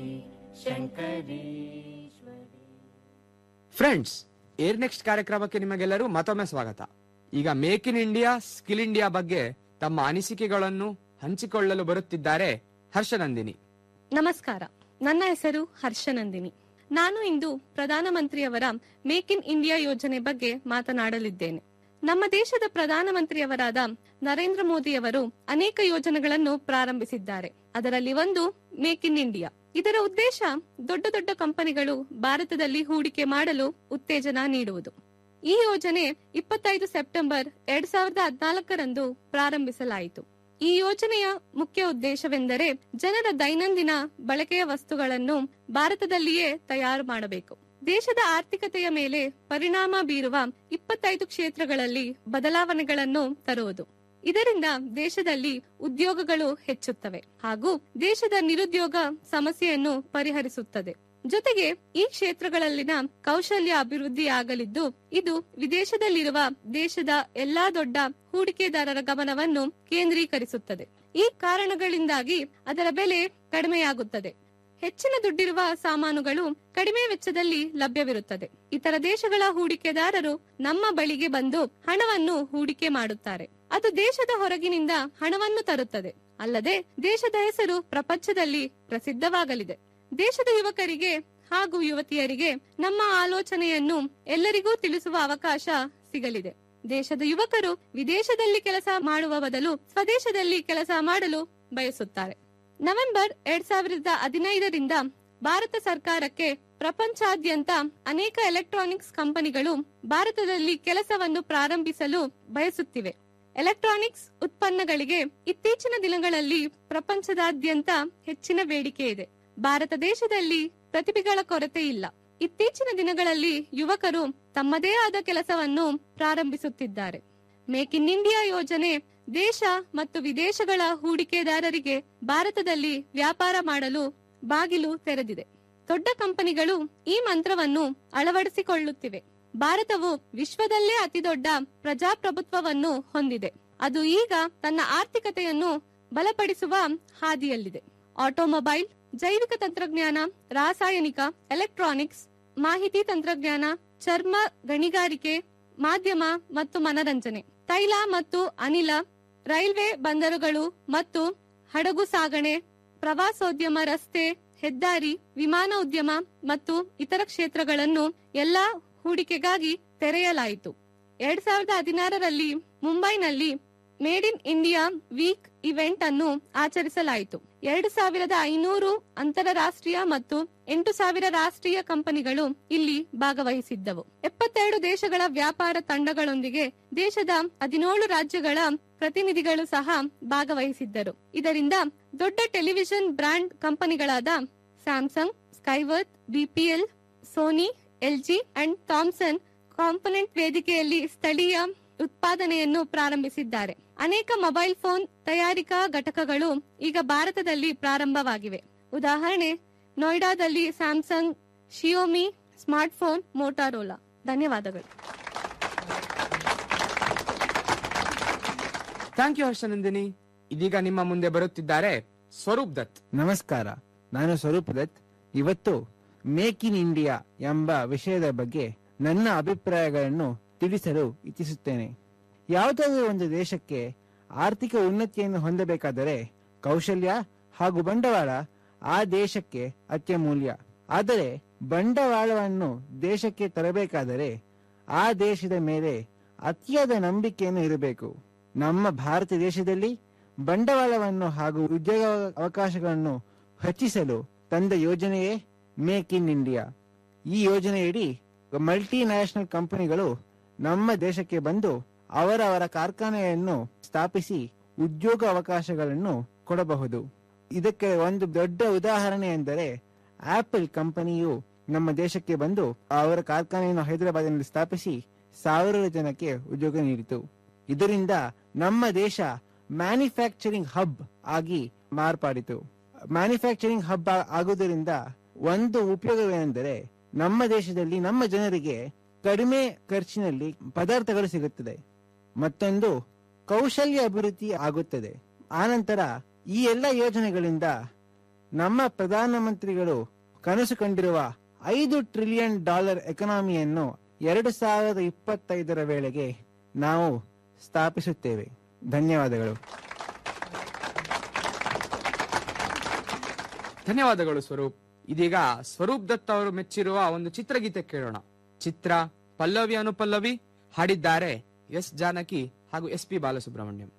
शङ्करेश्वरी ಫ್ರೆಂಡ್ಸ್ ಏರ್ ನೆಕ್ಸ್ಟ್ ಕಾರ್ಯಕ್ರಮಕ್ಕೆ ನಿಮಗೆಲ್ಲರೂ ಮತ್ತೊಮ್ಮೆ ಸ್ವಾಗತ ಈಗ make in India skill India ಬಗ್ಗೆ ತಮ್ಮ ಅನಿಸಿಕೆಗಳನ್ನು ಹಂಚಿಕೊಳ್ಳಲು ಬರುತ್ತಿದ್ದಾರೆ ಹರ್ಷನಂದಿನಿ ನಮಸ್ಕಾರ ನನ್ನ ಹೆಸರು ಹರ್ಷನಂದಿನಿ ನಾನು ಇಂದು ಪ್ರಧಾನಮಂತ್ರಿಯವರ ಮೇಕ್ ಇನ್ ಇಂಡಿಯಾ ಯೋಜನೆ ಬಗ್ಗೆ ಮಾತನಾಡಲಿದ್ದೇನೆ ನಮ್ಮ ದೇಶದ ಪ್ರಧಾನಮಂತ್ರಿಯವರಾದ ನರೇಂದ್ರ ಮೋದಿಯವರು ಅನೇಕ ಯೋಜನೆಗಳನ್ನು ಪ್ರಾರಂಭಿಸಿದ್ದಾರೆ ಅದರಲ್ಲಿ ಒಂದು ಮೇಕ್ ಇನ್ ಇಂಡಿಯಾ ಇದರ ಉದ್ದೇಶ ದೊಡ್ಡ ದೊಡ್ಡ ಕಂಪನಿಗಳು ಭಾರತದಲ್ಲಿ ಹೂಡಿಕೆ ಮಾಡಲು ಉತ್ತೇಜನ ನೀಡುವುದು ಈ ಯೋಜನೆ ಇಪ್ಪತ್ತೈದು ಸೆಪ್ಟೆಂಬರ್ ಎರಡ್ ಸಾವಿರದ ಹದಿನಾಲ್ಕರಂದು ಪ್ರಾರಂಭಿಸಲಾಯಿತು ಈ ಯೋಜನೆಯ ಮುಖ್ಯ ಉದ್ದೇಶವೆಂದರೆ ಜನರ ದೈನಂದಿನ ಬಳಕೆಯ ವಸ್ತುಗಳನ್ನು ಭಾರತದಲ್ಲಿಯೇ ತಯಾರು ಮಾಡಬೇಕು ದೇಶದ ಆರ್ಥಿಕತೆಯ ಮೇಲೆ ಪರಿಣಾಮ ಬೀರುವ ಇಪ್ಪತ್ತೈದು ಕ್ಷೇತ್ರಗಳಲ್ಲಿ ಬದಲಾವಣೆಗಳನ್ನು ತರುವುದು ಇದರಿಂದ ದೇಶದಲ್ಲಿ ಉದ್ಯೋಗಗಳು ಹೆಚ್ಚುತ್ತವೆ ಹಾಗೂ ದೇಶದ ನಿರುದ್ಯೋಗ ಸಮಸ್ಯೆಯನ್ನು ಪರಿಹರಿಸುತ್ತದೆ ಜೊತೆಗೆ ಈ ಕ್ಷೇತ್ರಗಳಲ್ಲಿನ ಕೌಶಲ್ಯ ಅಭಿವೃದ್ಧಿ ಆಗಲಿದ್ದು ಇದು ವಿದೇಶದಲ್ಲಿರುವ ದೇಶದ ಎಲ್ಲಾ ದೊಡ್ಡ ಹೂಡಿಕೆದಾರರ ಗಮನವನ್ನು ಕೇಂದ್ರೀಕರಿಸುತ್ತದೆ ಈ ಕಾರಣಗಳಿಂದಾಗಿ ಅದರ ಬೆಲೆ ಕಡಿಮೆಯಾಗುತ್ತದೆ ಹೆಚ್ಚಿನ ದುಡ್ಡಿರುವ ಸಾಮಾನುಗಳು ಕಡಿಮೆ ವೆಚ್ಚದಲ್ಲಿ ಲಭ್ಯವಿರುತ್ತದೆ ಇತರ ದೇಶಗಳ ಹೂಡಿಕೆದಾರರು ನಮ್ಮ ಬಳಿಗೆ ಬಂದು ಹಣವನ್ನು ಹೂಡಿಕೆ ಮಾಡುತ್ತಾರೆ ಅದು ದೇಶದ ಹೊರಗಿನಿಂದ ಹಣವನ್ನು ತರುತ್ತದೆ ಅಲ್ಲದೆ ದೇಶದ ಹೆಸರು ಪ್ರಪಂಚದಲ್ಲಿ ಪ್ರಸಿದ್ಧವಾಗಲಿದೆ ದೇಶದ ಯುವಕರಿಗೆ ಹಾಗೂ ಯುವತಿಯರಿಗೆ ನಮ್ಮ ಆಲೋಚನೆಯನ್ನು ಎಲ್ಲರಿಗೂ ತಿಳಿಸುವ ಅವಕಾಶ ಸಿಗಲಿದೆ ದೇಶದ ಯುವಕರು ವಿದೇಶದಲ್ಲಿ ಕೆಲಸ ಮಾಡುವ ಬದಲು ಸ್ವದೇಶದಲ್ಲಿ ಕೆಲಸ ಮಾಡಲು ಬಯಸುತ್ತಾರೆ ನವೆಂಬರ್ ಎರಡ್ ಸಾವಿರದ ಹದಿನೈದರಿಂದ ಭಾರತ ಸರ್ಕಾರಕ್ಕೆ ಪ್ರಪಂಚಾದ್ಯಂತ ಅನೇಕ ಎಲೆಕ್ಟ್ರಾನಿಕ್ಸ್ ಕಂಪನಿಗಳು ಭಾರತದಲ್ಲಿ ಕೆಲಸವನ್ನು ಪ್ರಾರಂಭಿಸಲು ಬಯಸುತ್ತಿವೆ ಎಲೆಕ್ಟ್ರಾನಿಕ್ಸ್ ಉತ್ಪನ್ನಗಳಿಗೆ ಇತ್ತೀಚಿನ ದಿನಗಳಲ್ಲಿ ಪ್ರಪಂಚದಾದ್ಯಂತ ಹೆಚ್ಚಿನ ಬೇಡಿಕೆ ಇದೆ ಭಾರತ ದೇಶದಲ್ಲಿ ಪ್ರತಿಭೆಗಳ ಕೊರತೆ ಇಲ್ಲ ಇತ್ತೀಚಿನ ದಿನಗಳಲ್ಲಿ ಯುವಕರು ತಮ್ಮದೇ ಆದ ಕೆಲಸವನ್ನು ಪ್ರಾರಂಭಿಸುತ್ತಿದ್ದಾರೆ ಮೇಕ್ ಇನ್ ಇಂಡಿಯಾ ಯೋಜನೆ ದೇಶ ಮತ್ತು ವಿದೇಶಗಳ ಹೂಡಿಕೆದಾರರಿಗೆ ಭಾರತದಲ್ಲಿ ವ್ಯಾಪಾರ ಮಾಡಲು ಬಾಗಿಲು ತೆರೆದಿದೆ ದೊಡ್ಡ ಕಂಪನಿಗಳು ಈ ಮಂತ್ರವನ್ನು ಅಳವಡಿಸಿಕೊಳ್ಳುತ್ತಿವೆ ಭಾರತವು ವಿಶ್ವದಲ್ಲೇ ಅತಿದೊಡ್ಡ ಪ್ರಜಾಪ್ರಭುತ್ವವನ್ನು ಹೊಂದಿದೆ ಅದು ಈಗ ತನ್ನ ಆರ್ಥಿಕತೆಯನ್ನು ಬಲಪಡಿಸುವ ಹಾದಿಯಲ್ಲಿದೆ ಆಟೋಮೊಬೈಲ್ ಜೈವಿಕ ತಂತ್ರಜ್ಞಾನ ರಾಸಾಯನಿಕ ಎಲೆಕ್ಟ್ರಾನಿಕ್ಸ್ ಮಾಹಿತಿ ತಂತ್ರಜ್ಞಾನ ಚರ್ಮ ಗಣಿಗಾರಿಕೆ ಮಾಧ್ಯಮ ಮತ್ತು ಮನರಂಜನೆ ತೈಲ ಮತ್ತು ಅನಿಲ ರೈಲ್ವೆ ಬಂದರುಗಳು ಮತ್ತು ಹಡಗು ಸಾಗಣೆ ಪ್ರವಾಸೋದ್ಯಮ ರಸ್ತೆ ಹೆದ್ದಾರಿ ವಿಮಾನ ಉದ್ಯಮ ಮತ್ತು ಇತರ ಕ್ಷೇತ್ರಗಳನ್ನು ಎಲ್ಲಾ ಹೂಡಿಕೆಗಾಗಿ ತೆರೆಯಲಾಯಿತು ಎರಡ್ ಸಾವಿರದ ಹದಿನಾರರಲ್ಲಿ ಮುಂಬೈನಲ್ಲಿ made in India week event ಅನ್ನು ಆಚರಿಸಲಾಯಿತು ಎರಡು ಸಾವಿರದ ಐನೂರು ಅಂತಾರಾಷ್ಟ್ರೀಯ ಮತ್ತು ಎಂಟು ಸಾವಿರ ರಾಷ್ಟ್ರೀಯ ಕಂಪನಿಗಳು ಇಲ್ಲಿ ಭಾಗವಹಿಸಿದ್ದವು ಎಪ್ಪತ್ತೆರಡು ದೇಶಗಳ ವ್ಯಾಪಾರ ತಂಡಗಳೊಂದಿಗೆ ದೇಶದ ಹದಿನೇಳು ರಾಜ್ಯಗಳ ಪ್ರತಿನಿಧಿಗಳು ಸಹ ಭಾಗವಹಿಸಿದ್ದರು ಇದರಿಂದ ದೊಡ್ಡ ಟೆಲಿವಿಷನ್ ಬ್ರಾಂಡ್ ಕಂಪನಿಗಳಾದ Samsung Skyworth BPL Sony LG and Thomson component ವೇದಿಕೆಯಲ್ಲಿ ಸ್ಥಳೀಯ ಉತ್ಪಾದನೆಯನ್ನು ಪ್ರಾರಂಭಿಸಿದ್ದಾರೆ ಅನೇಕ ಮೊಬೈಲ್ ಫೋನ್ ತಯಾರಿಕಾ ಘಟಕಗಳು ಈಗ ಭಾರತದಲ್ಲಿ ಪ್ರಾರಂಭವಾಗಿವೆ ಉದಾಹರಣೆ ನೋಯ್ಡಾದಲ್ಲಿ ಸ್ಯಾಮ್ಸಂಗ್ ಶಿಯೋಮಿ ಸ್ಮಾರ್ಟ್ಫೋನ್ ಮೋಟಾರೋಲಾ ಧನ್ಯವಾದಗಳು ಥ್ಯಾಂಕ್ ಯು ಹರ್ಷನಂದಿನಿ ಇದೀಗ ನಿಮ್ಮ ಮುಂದೆ ಬರುತ್ತಿದ್ದಾರೆ ಸ್ವರೂಪ್ ದತ್ ನಮಸ್ಕಾರ ನಾನು ಸ್ವರೂಪ್ ದತ್ ಇವತ್ತು ಮೇಕ್ ಇನ್ ಇಂಡಿಯಾ ಎಂಬ ವಿಷಯದ ಬಗ್ಗೆ ನನ್ನ ಅಭಿಪ್ರಾಯಗಳನ್ನು ತಿಳಿಸಲು ಇಚ್ಛಿಸುತ್ತೇನೆ ಯಾವುದಾದರೂ ಒಂದು ದೇಶಕ್ಕೆ ಆರ್ಥಿಕ ಉನ್ನತಿಯನ್ನು ಹೊಂದಬೇಕಾದರೆ ಕೌಶಲ್ಯ ಹಾಗೂ ಬಂಡವಾಳ ಆ ದೇಶಕ್ಕೆ ಅತ್ಯಮೂಲ್ಯ ಆದರೆ ಬಂಡವಾಳವನ್ನು ದೇಶಕ್ಕೆ ತರಬೇಕಾದರೆ ಆ ದೇಶದ ಮೇಲೆ ಅತಿಯಾದ ನಂಬಿಕೆಯನ್ನು ಇರಬೇಕು ನಮ್ಮ ಭಾರತ ದೇಶದಲ್ಲಿ ಬಂಡವಾಳವನ್ನು ಹಾಗೂ ಉದ್ಯೋಗ ಅವಕಾಶಗಳನ್ನು ಹೆಚ್ಚಿಸಲು ತಂದ ಯೋಜನೆಯೇ ಮೇಕ್ ಇನ್ ಇಂಡಿಯಾ ಈ ಯೋಜನೆಯಡಿ ಮಲ್ಟಿ ನ್ಯಾಷನಲ್ ಕಂಪನಿಗಳು ನಮ್ಮ ದೇಶಕ್ಕೆ ಬಂದು ಅವರವರ ಕಾರ್ಖಾನೆಯನ್ನು ಸ್ಥಾಪಿಸಿ ಉದ್ಯೋಗ ಅವಕಾಶಗಳನ್ನು ಕೊಡಬಹುದು ಇದಕ್ಕೆ ಒಂದು ದೊಡ್ಡ ಉದಾಹರಣೆ ಎಂದರೆ ಆಪಲ್ ಕಂಪನಿಯು ನಮ್ಮ ದೇಶಕ್ಕೆ ಬಂದು ಅವರ ಕಾರ್ಖಾನೆಯನ್ನು ಹೈದರಾಬಾದ್ನಲ್ಲಿ ಸ್ಥಾಪಿಸಿ ಸಾವಿರಾರು ಜನಕ್ಕೆ ಉದ್ಯೋಗ ನೀಡಿತು ಇದರಿಂದ ನಮ್ಮ ದೇಶ ಮ್ಯಾನುಫ್ಯಾಕ್ಚರಿಂಗ್ ಹಬ್ ಆಗಿ ಮಾರ್ಪಾಡಿತು ಮ್ಯಾನುಫ್ಯಾಕ್ಚರಿಂಗ್ ಹಬ್ ಆಗುವುದರಿಂದ ಒಂದು ಉಪಯೋಗವೇನೆಂದರೆ ನಮ್ಮ ದೇಶದಲ್ಲಿ ನಮ್ಮ ಜನರಿಗೆ ಕಡಿಮೆ ಖರ್ಚಿನಲ್ಲಿ ಪದಾರ್ಥಗಳು ಸಿಗುತ್ತದೆ ಮತ್ತೊಂದು ಕೌಶಲ್ಯ ಅಭಿವೃದ್ಧಿ ಆಗುತ್ತದೆ ಆನಂತರ ಈ ಎಲ್ಲ ಯೋಜನೆಗಳಿಂದ ನಮ್ಮ ಪ್ರಧಾನಮಂತ್ರಿಗಳು ಕನಸು ಕಂಡಿರುವ ಐದು ಟ್ರಿಲಿಯನ್ ಡಾಲರ್ ಎಕನಾಮಿಯನ್ನು ಎರಡು ಸಾವಿರದ ಇಪ್ಪತ್ತೈದರ ವೇಳೆಗೆ ನಾವು ಸ್ಥಾಪಿಸುತ್ತೇವೆ ಧನ್ಯವಾದಗಳು ಧನ್ಯವಾದಗಳು ಸ್ವರೂಪ್ ಇದೀಗ ಸ್ವರೂಪ್ ದತ್ ಅವರು ಮೆಚ್ಚಿರುವ ಒಂದು ಚಿತ್ರಗೀತೆ ಕೇಳೋಣ ಚಿತ್ರ ಪಲ್ಲವಿ ಅನುಪಲ್ಲವಿ ಹಾಡಿದ್ದಾರೆ ಎಸ್ ಜಾನಕಿ ಹಾಗೂ ಎಸ್ ಪಿ ಬಾಲಸುಬ್ರಹ್ಮಣ್ಯಂ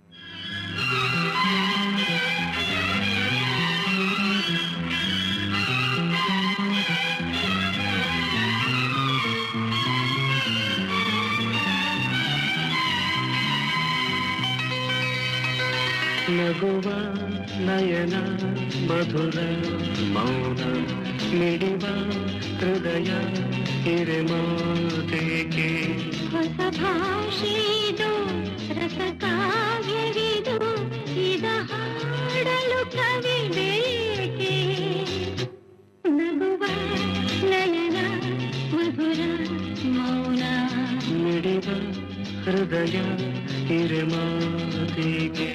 ನಗುವ ನಯನ ಮಧುರ ಮೌನ ಮಿಡಿವ ಹೃದಯ ಹಿರೆಮಾತೇಕೆ ಹೊಸ ಭಾಷೆದು ರಸ ಕಾವ್ಯವಿದು ಇದ ಹಾಡಲು ಕವಿ ಬೇಕೆ ನಗುವ ಮಾತಿಗೆ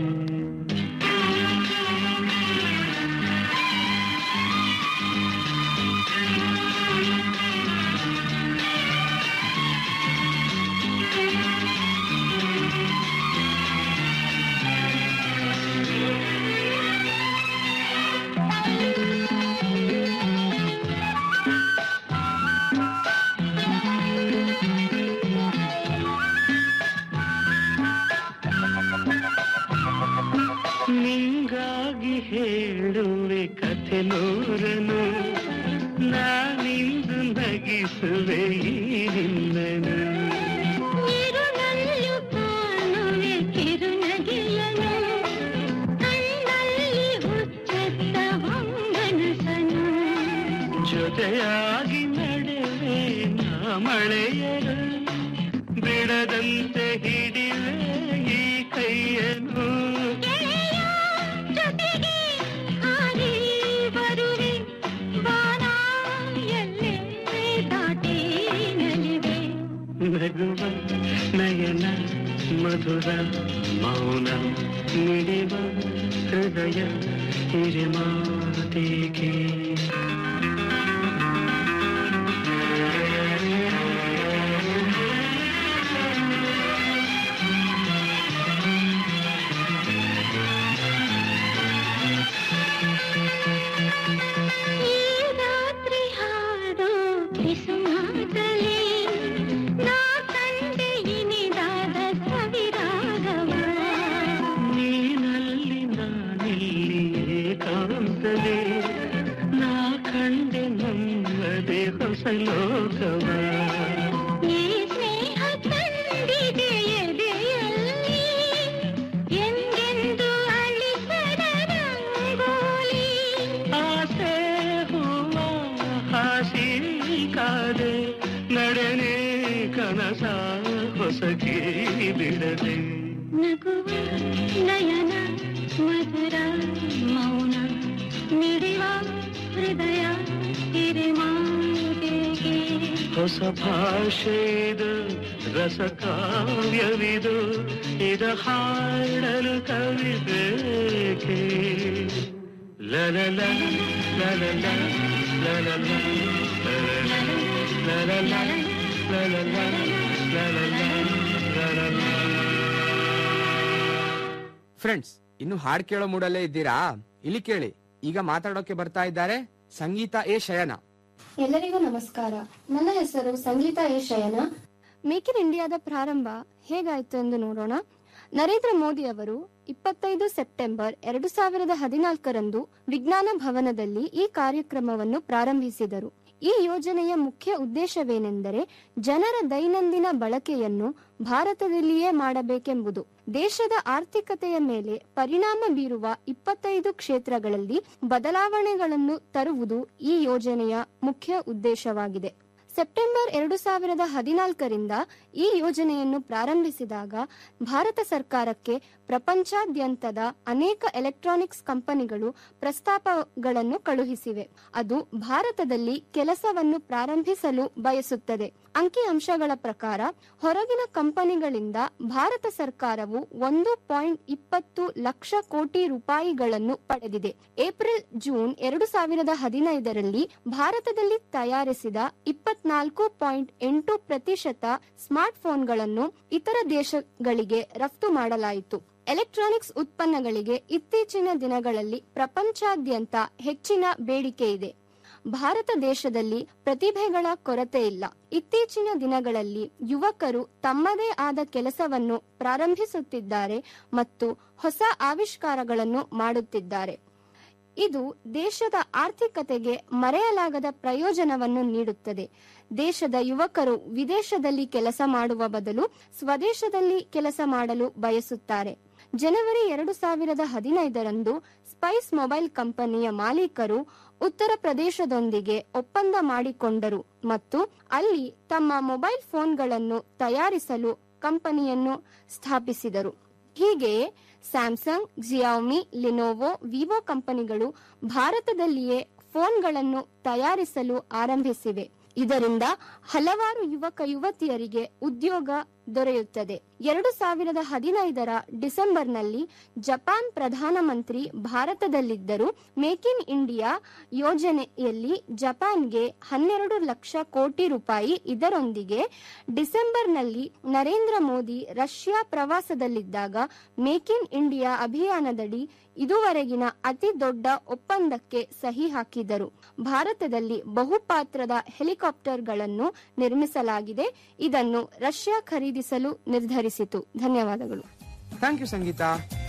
ನಿಂಗಾಗಿ ಹೇಳುವೆ ಕಥೆ ನೂರನು ನಾನಿಂದು ನಗಿಸುವೆ ಈ ನಿನ್ನನು ಇರುಳಲ್ಲು ಕಾಣುವೆ ಕಿರುನಗೆಯನು ಕಣ್ಣಲ್ಲಿ ಹುಚ್ಚೆತ್ತ ಹೊಂಗನಸನು ಜೊತೆಯಾಗಿ ನಡೆವೆ ನಾ ಮಳೆಯರು ಬಿಡದಂತೆ ಹಿಡಿವೆ ಈ ಕೈಯನ್ನು ಜೊತೆಗೆ ಹಾರಿ ಬರುವೆ ಬಾನ ಎಲ್ಲೇ ದಾಟಿ ನಲಿವೆ ನಗುವ ನಯನ ಮಧುರ ಮೌನ ಮಿಡಿವ ಹೃದಯ ಹಿರಿಮಾತಿಗೆ ಈ ರಾತ್ರಿ ಹಾಡೋ ಕಿಸುಮಾತಲಿ ನಾ ಕಂಡೆ ಇನಿದಾದ ಸವಿರಾಗವ ನೀನಲ್ಲಿ ನಾನಿಲ್ಲಿ ಏಕಾಂತಲೇ ನಾ ಕಂಡೆ ನಮ್ಮದೆ ಹೊಸ ಲೋಕವ ಈ ಸ್ನೇಹ ತಂದಿದೆ ಎದೆಯಲ್ಲಿ ಎಂದೆಂದು ಅಳಿಸದ ರಂಗೋಲಿ ಆಸೆ ಹೂವ ಹಾಸಿ ಕಾದೆ ನಡೆನೆ ಕನಸ ಹೊಸಕಿ ಬಿಡದೆ ನಗುವ ನಯನ ಮಧುರ ಮೌನ ಮಿಡಿವ ಹೃದಯ ಹಿರಿಮಾತೆಗೆ ಹೊಸ ಭಾಷೆದು ರಸ ಕಾವ್ಯವಿದು ಇದ ಹಾಡಲು ಕವಿಬೇಕೆ ಲಲಲ ಲಲಲ ಲಲಲ ಲಲಲ ಲಲಲ ಲಲಲ ಲಲಲ ಫ್ರೆಂಡ್ಸ್ ಇನ್ನು ಹಾಡ್ ಕೇಳೋ ಮೂಡಲ್ಲೇ ಇದ್ದೀರಾ ಇಲ್ಲಿ ಕೇಳಿ ಈಗ ಮಾತಾಡೋಕೆ ಬರ್ತಾ ಇದ್ದಾರೆ ಸಂಗೀತ ಎ ಶಯನ ಎಲ್ಲರಿಗೂ ನಮಸ್ಕಾರ ನನ್ನ ಹೆಸರು ಸಂಗೀತ ಎ ಶಯನ ಮೇಕ್ ಇನ್ ಇಂಡಿಯಾದ ಪ್ರಾರಂಭ ಹೇಗಾಯಿತು ಎಂದು ನೋಡೋಣ ನರೇಂದ್ರ ಮೋದಿ ಅವರು ಇಪ್ಪತ್ತೈದು ಸೆಪ್ಟೆಂಬರ್ ಎರಡು ಸಾವಿರದ ಹದಿನಾಲ್ಕರಂದು ವಿಜ್ಞಾನ ಭವನದಲ್ಲಿ ಈ ಕಾರ್ಯಕ್ರಮವನ್ನು ಪ್ರಾರಂಭಿಸಿದರು ಈ ಯೋಜನೆಯ ಮುಖ್ಯ ಉದ್ದೇಶವೇನೆಂದರೆ ಜನರ ದೈನಂದಿನ ಬಳಕೆಯನ್ನು ಭಾರತದಲ್ಲಿಯೇ ಮಾಡಬೇಕೆಂಬುದು ದೇಶದ ಆರ್ಥಿಕತೆಯ ಮೇಲೆ ಪರಿಣಾಮ ಬೀರುವ ಇಪ್ಪತ್ತೈದು ಕ್ಷೇತ್ರಗಳಲ್ಲಿ ಬದಲಾವಣೆಗಳನ್ನು ತರುವುದು ಈ ಯೋಜನೆಯ ಮುಖ್ಯ ಉದ್ದೇಶವಾಗಿದೆ ಸೆಪ್ಟೆಂಬರ್ ಎರಡು ಸಾವಿರದ ಹದಿನಾಲ್ಕರಿಂದ ಈ ಯೋಜನೆಯನ್ನು ಪ್ರಾರಂಭಿಸಿದಾಗ ಭಾರತ ಸರ್ಕಾರಕ್ಕೆ ಪ್ರಪಂಚಾದ್ಯಂತದ ಅನೇಕ ಎಲೆಕ್ಟ್ರಾನಿಕ್ಸ್ ಕಂಪನಿಗಳು ಪ್ರಸ್ತಾಪಗಳನ್ನು ಕಳುಹಿಸಿವೆ ಅದು ಭಾರತದಲ್ಲಿ ಕೆಲಸವನ್ನು ಪ್ರಾರಂಭಿಸಲು ಬಯಸುತ್ತದೆ ಅಂಕಿಅಂಶಗಳ ಪ್ರಕಾರ ಹೊರಗಿನ ಕಂಪನಿಗಳಿಂದ ಭಾರತ ಸರ್ಕಾರವು ಒಂದು ಪಾಯಿಂಟ್ ಇಪ್ಪತ್ತು ಲಕ್ಷ ಕೋಟಿ ರೂಪಾಯಿಗಳನ್ನು ಪಡೆದಿದೆ ಏಪ್ರಿಲ್ ಜೂನ್ ಎರಡು ಸಾವಿರದ ಹದಿನೈದರಲ್ಲಿ ಭಾರತದಲ್ಲಿ ತಯಾರಿಸಿದ ಇಪ್ಪತ್ನಾಲ್ಕು ಪಾಯಿಂಟ್ ಎಂಟು ಪ್ರತಿಶತ ಸ್ಮಾರ್ಟ್ ಫೋನ್ಗಳನ್ನು ಇತರ ದೇಶಗಳಿಗೆ ರಫ್ತು ಮಾಡಲಾಯಿತು ಎಲೆಕ್ಟ್ರಾನಿಕ್ಸ್ ಉತ್ಪನ್ನಗಳಿಗೆ ಇತ್ತೀಚಿನ ದಿನಗಳಲ್ಲಿ ಪ್ರಪಂಚಾದ್ಯಂತ ಹೆಚ್ಚಿನ ಬೇಡಿಕೆ ಇದೆ ಭಾರತ ದೇಶದಲ್ಲಿ ಪ್ರತಿಭೆಗಳ ಕೊರತೆ ಇಲ್ಲ ಇತ್ತೀಚಿನ ದಿನಗಳಲ್ಲಿ ಯುವಕರು ತಮ್ಮದೇ ಆದ ಕೆಲಸವನ್ನು ಪ್ರಾರಂಭಿಸುತ್ತಿದ್ದಾರೆ ಮತ್ತು ಹೊಸ ಆವಿಷ್ಕಾರಗಳನ್ನು ಮಾಡುತ್ತಿದ್ದಾರೆ ಇದು ದೇಶದ ಆರ್ಥಿಕತೆಗೆ ಮರೆಯಲಾಗದ ಪ್ರಯೋಜನವನ್ನು ನೀಡುತ್ತದೆ ದೇಶದ ಯುವಕರು ವಿದೇಶದಲ್ಲಿ ಕೆಲಸ ಮಾಡುವ ಬದಲು ಸ್ವದೇಶದಲ್ಲಿ ಕೆಲಸ ಮಾಡಲು ಬಯಸುತ್ತಾರೆ ಜನವರಿ ಎರಡು ಸಾವಿರದ ಹದಿನೈದರಂದು ಸ್ಪೈಸ್ ಮೊಬೈಲ್ ಕಂಪನಿಯ ಮಾಲೀಕರು ಉತ್ತರ ಪ್ರದೇಶದೊಂದಿಗೆ ಒಪ್ಪಂದ ಮಾಡಿಕೊಂಡರು ಮತ್ತು ಅಲ್ಲಿ ತಮ್ಮ ಮೊಬೈಲ್ ಫೋನ್ಗಳನ್ನು ತಯಾರಿಸಲು ಕಂಪನಿಯನ್ನು ಸ್ಥಾಪಿಸಿದರು ಹೀಗೆಯೇ ಸ್ಯಾಮ್ಸಂಗ್ ಜಿಯಾಮಿ ಲಿನೋವೋ ವಿವೋ ಕಂಪನಿಗಳು ಭಾರತದಲ್ಲಿಯೇ ಫೋನ್ಗಳನ್ನು ತಯಾರಿಸಲು ಆರಂಭಿಸಿವೆ ಇದರಿಂದ ಹಲವಾರು ಯುವಕ ಯುವತಿಯರಿಗೆ ಉದ್ಯೋಗ ದೊರೆಯುತ್ತದೆ ಎರಡು ಸಾವಿರದ ಹದಿನೈದರ ಡಿಸೆಂಬರ್ನಲ್ಲಿ ಜಪಾನ್ ಪ್ರಧಾನಮಂತ್ರಿ ಭಾರತದಲ್ಲಿದ್ದರು ಮೇಕ್ ಇನ್ ಇಂಡಿಯಾ ಯೋಜನೆಯಲ್ಲಿ ಜಪಾನ್ಗೆ ಹನ್ನೆರಡು ಲಕ್ಷ ಕೋಟಿ ರೂಪಾಯಿ ಇದರೊಂದಿಗೆ ಡಿಸೆಂಬರ್ನಲ್ಲಿ ನರೇಂದ್ರ ಮೋದಿ ರಷ್ಯಾ ಪ್ರವಾಸದಲ್ಲಿದ್ದಾಗ ಮೇಕ್ ಇನ್ ಇಂಡಿಯಾ ಅಭಿಯಾನದಡಿ ಇದುವರೆಗಿನ ಅತಿ ದೊಡ್ಡ ಒಪ್ಪಂದಕ್ಕೆ ಸಹಿ ಹಾಕಿದರು ಭಾರತದಲ್ಲಿ ಬಹುಪಾತ್ರದ ಹೆಲಿಕಾಪ್ಟರ್ಗಳನ್ನು ನಿರ್ಮಿಸಲಾಗಿದೆ ಇದನ್ನು ರಷ್ಯಾ ಖರೀದಿಸಲು ನಿರ್ಧರಿಸಿತು ಧನ್ಯವಾದಗಳು ಥ್ಯಾಂಕ್ ಯು ಸಂಗೀತಾ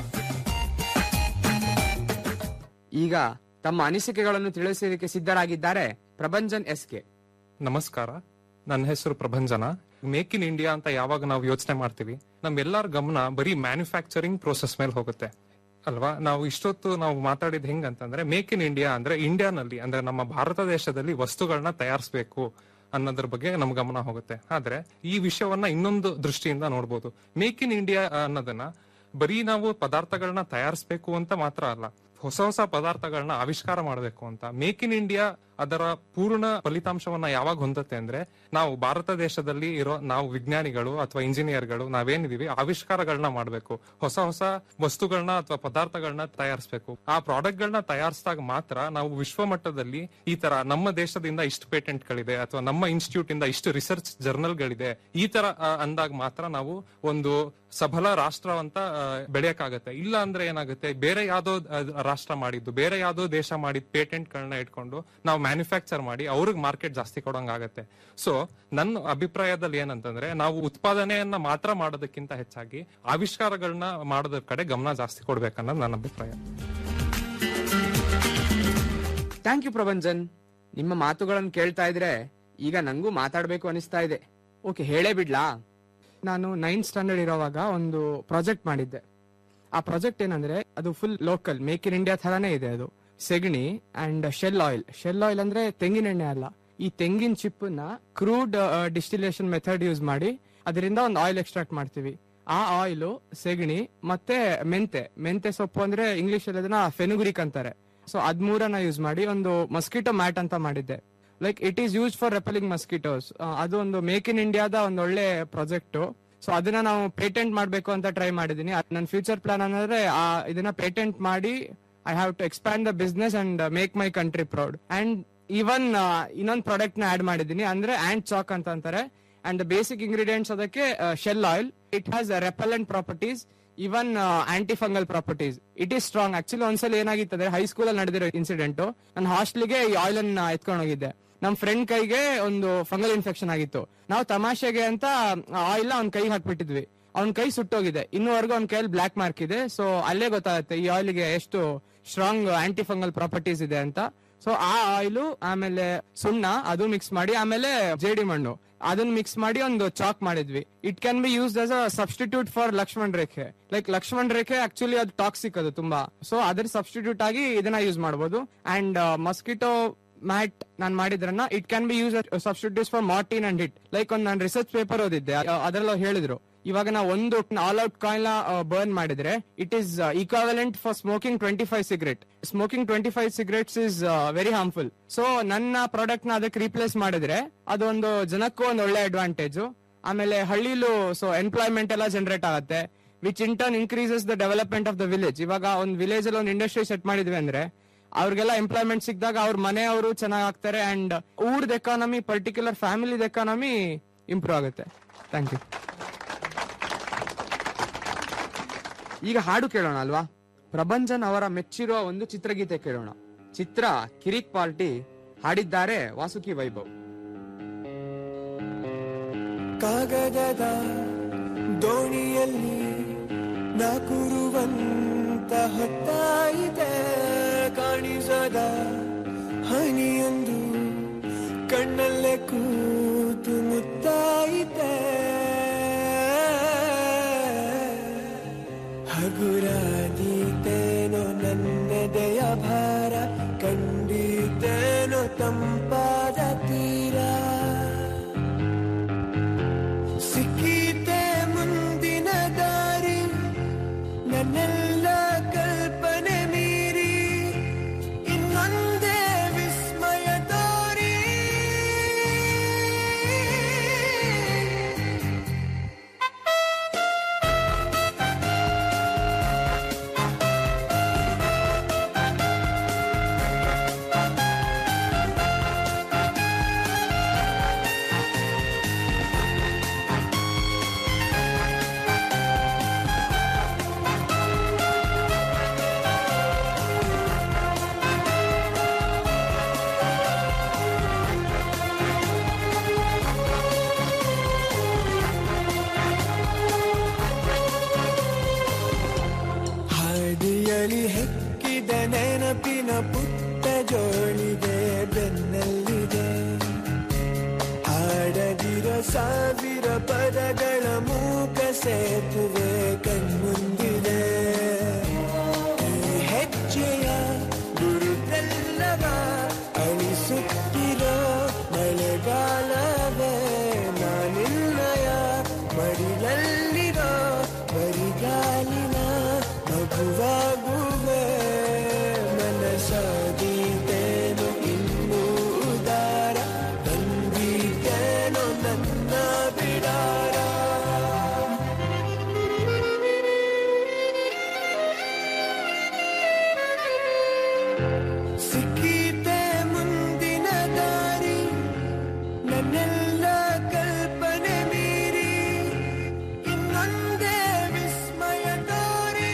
ಈಗ ತಮ್ಮ ಅನಿಸಿಕೆಗಳನ್ನು ತಿಳಿಸಲಿಕ್ಕೆ ಸಿದ್ಧರಾಗಿದ್ದಾರೆ ಪ್ರಭಂಜನ್ ಎಸ್ ಕೆ ನಮಸ್ಕಾರ ನನ್ನ ಹೆಸರು ಪ್ರಭಂಜನ ಮೇಕ್ ಇನ್ ಇಂಡಿಯಾ ಅಂತ ಯಾವಾಗ ನಾವು ಯೋಚನೆ ಮಾಡ್ತೀವಿ ನಮ್ಮೆಲ್ಲರ ಗಮನ ಬರೀ ಮ್ಯಾನುಫ್ಯಾಕ್ಚರಿಂಗ್ ಪ್ರೋಸೆಸ್ ಮೇಲೆ ಹೋಗುತ್ತೆ ಅಲ್ವಾ ನಾವು ಇಷ್ಟೊತ್ತು ನಾವು ಮಾತಾಡಿದ್ ಹೆಂಗಂತಂದ್ರೆ ಮೇಕ್ ಇನ್ ಇಂಡಿಯಾ ಅಂದ್ರೆ ಇಂಡಿಯಾನಲ್ಲಿ ಅಂದ್ರೆ ನಮ್ಮ ಭಾರತ ದೇಶದಲ್ಲಿ ವಸ್ತುಗಳನ್ನ ತಯಾರಿಸಬೇಕು ಅನ್ನೋದ್ರ ಬಗ್ಗೆ ನಮ್ ಗಮನ ಹೋಗುತ್ತೆ ಆದ್ರೆ ಈ ವಿಷಯವನ್ನ ಇನ್ನೊಂದು ದೃಷ್ಟಿಯಿಂದ ನೋಡ್ಬೋದು ಮೇಕ್ ಇನ್ ಇಂಡಿಯಾ ಅನ್ನೋದನ್ನ ಬರೀ ನಾವು ಪದಾರ್ಥಗಳನ್ನ ತಯಾರಿಸಬೇಕು ಅಂತ ಮಾತ್ರ ಅಲ್ಲ ಹೊಸ ಹೊಸ ಪದಾರ್ಥಗಳನ್ನ ಆವಿಷ್ಕಾರ ಮಾಡಬೇಕು ಅಂತ ಮೇಕ್ ಇನ್ ಇಂಡಿಯಾ ಅದರ ಪೂರ್ಣ ಫಲಿತಾಂಶವನ್ನ ಯಾವಾಗ ಹೊಂದತ್ತೆ ಅಂದ್ರೆ ನಾವು ಭಾರತ ದೇಶದಲ್ಲಿ ಇರೋ ನಾವು ವಿಜ್ಞಾನಿಗಳು ಅಥವಾ ಇಂಜಿನಿಯರ್ಗಳು ನಾವೇನಿದೀವಿ ಆವಿಷ್ಕಾರಗಳನ್ನ ಮಾಡಬೇಕು ಹೊಸ ಹೊಸ ವಸ್ತುಗಳನ್ನ ಅಥವಾ ಪದಾರ್ಥಗಳನ್ನ ತಯಾರಿಸಬೇಕು ಆ ಪ್ರಾಡಕ್ಟ್ ಗಳನ್ನ ತಯಾರಿಸಿದಾಗ ಮಾತ್ರ ನಾವು ವಿಶ್ವ ಮಟ್ಟದಲ್ಲಿ ಈ ತರ ನಮ್ಮ ದೇಶದಿಂದ ಇಷ್ಟು ಪೇಟೆಂಟ್ ಗಳಿದೆ ಅಥವಾ ನಮ್ಮ ಇನ್ಸ್ಟಿಟ್ಯೂಟ್ ಇಂದ ಇಷ್ಟು ರಿಸರ್ಚ್ ಜರ್ನಲ್ ಗಳಿದೆ ಈ ತರ ಆ, ಅಂದಾಗ ಮಾತ್ರ ನಾವು ಒಂದು ಸಬಲ ರಾಷ್ಟ್ರ ಅಂತ ಆ, ಬೆಳೆಯಕ್ಕಾಗತ್ತೆ ಇಲ್ಲ ಅಂದ್ರೆ ಏನಾಗುತ್ತೆ ಬೇರೆ ಯಾವ್ದೋ ಆ, ರಾಷ್ಟ್ರ ಮಾಡಿದ್ದು ಬೇರೆ ಯಾವ್ದೋ ದೇಶ ಮಾಡಿದ ಪೇಟೆಂಟ್ ಗಳನ್ನ ಇಟ್ಕೊಂಡು ನಾವು ಮ್ಯಾನುಫ್ಯಾಕ್ಚರ್ ಮಾಡಿ ಅವ್ರಿಗೆ ಮಾರ್ಕೆಟ್ ಜಾಸ್ತಿ ಕೊಡೋಂಗಾಗತ್ತೆ ಸೊ ನನ್ನ ಅಭಿಪ್ರಾಯದಲ್ಲಿ ಏನಂತಂದ್ರೆ ನಾವು ಉತ್ಪಾದನೆಯನ್ನ ಮಾತ್ರ ಮಾಡೋದಕ್ಕಿಂತ ಹೆಚ್ಚಾಗಿ ಆವಿಷ್ಕಾರಗಳನ್ನ ಮಾಡೋದ್ರ ಕಡೆ ಗಮನ ಜಾಸ್ತಿ ಕೊಡ್ಬೇಕನ್ನೋದು ನನ್ನ ಅಭಿಪ್ರಾಯ ಥ್ಯಾಂಕ್ ಯು ಪ್ರಭಂಜನ್ ನಿಮ್ಮ ಮಾತುಗಳನ್ನು ಕೇಳ್ತಾ ಇದ್ರೆ ಈಗ ನಂಗೂ ಮಾತಾಡ್ಬೇಕು ಅನಿಸ್ತಾ ಇದೆ ಓಕೆ ಹೇಳೇ ಬಿಡ್ಲಾ ನಾನು ನೈನ್ತ್ ಸ್ಟ್ಯಾಂಡರ್ಡ್ ಇರೋವಾಗ ಒಂದು ಪ್ರಾಜೆಕ್ಟ್ ಮಾಡಿದ್ದೆ ಆ ಪ್ರಾಜೆಕ್ಟ್ ಏನಂದ್ರೆ ಅದು full local make in India ತರಾನೇ ಇದೆ ಅದು ಸೆಗಣಿ and shell oil shell oil ಅಂದ್ರೆ ತೆಂಗಿನ ಎಣ್ಣೆ ಅಲ್ಲ ಈ ತೆಂಗಿನ ಚಿಪ್ ನ ಕ್ರೂಡ್ ಡಿಸ್ಟಿಲೇಷನ್ ಮೆಥಡ್ ಯೂಸ್ ಮಾಡಿ ಅದರಿಂದ ಒಂದು ಆಯಿಲ್ ಎಕ್ಸ್ಟ್ರಾಕ್ಟ್ ಮಾಡ್ತೀವಿ ಆ ಆಯಿಲ್ ಸೆಗಣಿ ಮತ್ತೆ ಮೆಂತೆ ಮೆಂತೆ ಸೊಪ್ಪು ಅಂದ್ರೆ ಇಂಗ್ಲಿಷ್ ಅಲ್ಲಿ ಅದನ್ನ ಫೆನುಗ್ರಿಕ್ ಅಂತಾರೆ ಸೊ ಅದ್ ಮೂರನ್ನ ಯೂಸ್ ಮಾಡಿ ಒಂದು ಮಸ್ಕಿಟೋ ಮ್ಯಾಟ್ ಅಂತ ಮಾಡಿದ್ದೆ like it is use for repelling mosquitoes ಅದು ಒಂದು ಮೇಕ್ ಇನ್ ಇಂಡಿಯಾದ ಒಂದು ಒಳ್ಳೆ ಪ್ರಾಜೆಕ್ಟ್ ಸೊ ಅದನ್ನ ನಾವು ಪೇಟೆಂಟ್ ಮಾಡ್ಬೇಕು ಅಂತ ಟ್ರೈ ಮಾಡಿದೀನಿ ನನ್ನ ಫ್ಯೂಚರ್ ಪ್ಲಾನ್ ಅಂದ್ರೆ ಆ ಇದನ್ನ ಪೇಟೆಂಟ್ ಮಾಡಿ I have to expand the business and make my country proud and even ಇನ್ನೊಂದು ಪ್ರಾಡಕ್ಟ್ ನ ಆಡ್ ಮಾಡಿದೀನಿ ಅಂದ್ರೆ ಆಂಡ್ ಚಾಕ್ ಅಂತ ಅಂತಾರೆ ಅಂಡ್ ದ ಬೇಸಿಕ್ ಇಂಗ್ರೀಡಿಯೆಂಟ್ಸ್ ಅದಕ್ಕೆ shell oil it has repellent properties even anti fungal properties it is strong actually ಒಂದ್ಸಲ ಏನಾಗಿತ್ತು ಅಂದ್ರೆ ಹೈಸ್ಕೂಲ್ ಅಲ್ಲಿ ನಡೆದಿರೋ ಇನ್ಸಿಡೆಂಟ್ ನನ್ನ ಹಾಸ್ಟೆಲ್ಗೆ ಈ ಆಯಿಲ್ ಅನ್ನ ಎತ್ಕೊಂಡು ಹೋಗಿದ್ದೆ ನಮ್ ಫ್ರೆಂಡ್ ಕೈಗೆ ಒಂದು ಫಂಗಲ್ ಇನ್ಫೆಕ್ಷನ್ ಆಗಿತ್ತು ನಾವು ತಮಾಷೆಗೆ ಅಂತ ಆಯಿಲ್ ಅವ್ನ ಕೈಗೆ ಹಾಕ್ಬಿಟ್ಟಿದ್ವಿ ಅವ್ನ ಕೈ ಸುಟ್ಟೋಗಿದೆ ಇನ್ನೂವರೆಗೂ ಅವ್ನ ಕೈಯಲ್ಲಿ ಬ್ಲಾಕ್ ಮಾರ್ಕ್ ಇದೆ ಸೊ ಅಲ್ಲೇ ಗೊತ್ತಾಗುತ್ತೆ ಈ ಆಯಿಲ್ಗೆ ಎಷ್ಟು ಸ್ಟ್ರಾಂಗ್ ಆಂಟಿ ಫಂಗಲ್ ಪ್ರಾಪರ್ಟೀಸ್ ಇದೆ ಅಂತ ಸೊ ಆ ಆಯಿಲ್ ಆಮೇಲೆ ಸುಣ್ಣ ಅದು ಮಿಕ್ಸ್ ಮಾಡಿ ಆಮೇಲೆ ಜೇಡಿ ಮಣ್ಣು ಅದನ್ನ ಮಿಕ್ಸ್ ಮಾಡಿ ಒಂದು ಚಾಕ್ ಮಾಡಿದ್ವಿ it can be use as a substitute for Lakshman Rekha like Lakshman ರೇಖೆ ಆಕ್ಚುಲಿ ಅದು ಟಾಕ್ಸಿಕ್ ಅದು ತುಂಬಾ ಸೊ ಅದ್ರ ಸಬ್ಸ್ಟಿಟ್ಯೂಟ್ ಆಗಿ ಇದನ್ನ ಯೂಸ್ ಮಾಡಬಹುದು ಅಂಡ್ ಮಸ್ಕಿಟೋ ಮ್ಯಾಟ್ ನಾನ್ ಮಾಡಿದ್ರನ್ನ it can be use substitutes for Mortein and hit like ಒಂದು ನಾನು ರಿಸರ್ಚ್ ಪೇಪರ್ ಓದಿದ್ದೆ ಅದರಲ್ಲ ಹೇಳಿದ್ರು ಇವಾಗ ನಾವು ಒಂದು ಆಲ್ ಔಟ್ ಕಾಯಿಲ್ ಬರ್ನ್ ಮಾಡಿದ್ರೆ it is equivalent for smoking twenty five cigarette smoking twenty five cigarettes is very harmful so ನನ್ನ product ನ ಅದಕ್ಕೆ ರೀಪ್ಲೇಸ್ ಮಾಡಿದ್ರೆ ಅದೊಂದು ಜನಕ್ಕೂ ಒಂದು ಒಳ್ಳೆ ಅಡ್ವಾಂಟೇಜ್ ಆಮೇಲೆ ಹಳ್ಳಿಲೂ ಸೊ ಎಂಪ್ಲಾಯ್ಮೆಂಟ್ ಎಲ್ಲ ಜನರೇಟ್ ಆಗುತ್ತೆ which in turn increases the development of the village ಇವಾಗ ಒಂದು ವಿಲೇಜ್ ಅಲ್ಲಿ ಒಂದು ಇಂಡಸ್ಟ್ರಿ ಸೆಟ್ ಮಾಡಿದ್ವಿ ಅಂದ್ರೆ ಅವ್ರಿಗೆಲ್ಲ ಎಂಪ್ಲಾಯ್ಮೆಂಟ್ ಸಿಕ್ಕಿದಾಗ ಅವ್ರ ಮನೆಯವರು ಚೆನ್ನಾಗ್ ಆಗ್ತಾರೆ ಅಂಡ್ ಊರ್ದ ಎಕಾನಮಿ ಪರ್ಟಿಕ್ಯುಲರ್ ಫ್ಯಾಮಿಲಿದ ಎಕಾನಮಿ ಇಂಪ್ರೂವ್ ಆಗುತ್ತೆ ಥ್ಯಾಂಕ್ ಯು ಈಗ ಹಾಡು ಕೇಳೋಣ ಅಲ್ವಾ ಪ್ರಭಂಜನ್ ಅವರ ಮೆಚ್ಚಿರುವ ಒಂದು ಚಿತ್ರಗೀತೆ ಕೇಳೋಣ ಚಿತ್ರ ಕಿರಿಕ್ ಪಾರ್ಟಿ ಹಾಡಿದ್ದಾರೆ ವಾಸುಕಿ ವೈಭವ್ ಕಾಗದದ ದೋಣಿಯಲ್ಲಿ ನಾಕುರುವಂತ ಹೊತ್ತಾಯಿತೆ ಕಾಣಿಸದ ಹನಿಯೊಂದು ಕಣ್ಣಲ್ಲೇ ಕೂತು ಮುತ್ತಾಯಿತೆ ಹಗುರಾದೀತೇನೋ ನನ್ನೆದೆಯ ಭಾರ ಕಂಡೀತೇನೋ ತಂಪಾದ ತೀರ ಸಿಕ್ಕೀತೆ ಮುಂದಿನ ದಾರಿ ನನ್ನೆಲ್ಲ ಕಲ್ಪನೆ ಮೀರಿ ಇನ್ನೊಂದೇ ವಿಸ್ಮಯ ತೋರಿ ಹೆಕ್ಕಿದ ನೆನಪಿನ ಪುಟ್ಟ ಜೋಳಿಗೆ ಬೆನ್ನಲ್ಲಿದೆ ಹಾಡದಿರೋ ಸಾವಿರ ಪದಗಳ ಮೂಕ ಸೇತುವೆ ಕಣ್ಮುಂದಿದೆ ಈ ಹೆಜ್ಜೆಯ ಗುರುತೆಲ್ಲವ ಅಳಿಸುತ್ತಿರೋ ಮಳೆಗಾಲವೇ ನಾನಿನ್ನಯ ಮಡಿಲಲ್ಲಿರೋ ಬರಿಗಾಲಿನ ಮಗುವಾಗುವೆ ಮನಸಾದೀತೇನು ಇನ್ನೂ ಉದಾರ ಬಂದೀತೇನೋ ನನ್ನ ಬಿಡಾರ ಸಿಕ್ಕಿತೆ ಮುಂದಿನ ದಾರಿ ನನ್ನೆಲ್ಲ ಕಲ್ಪನೆ ಮೀರಿ ಇನ್ನೊಂದೇ ವಿಸ್ಮಯ ತೋರಿ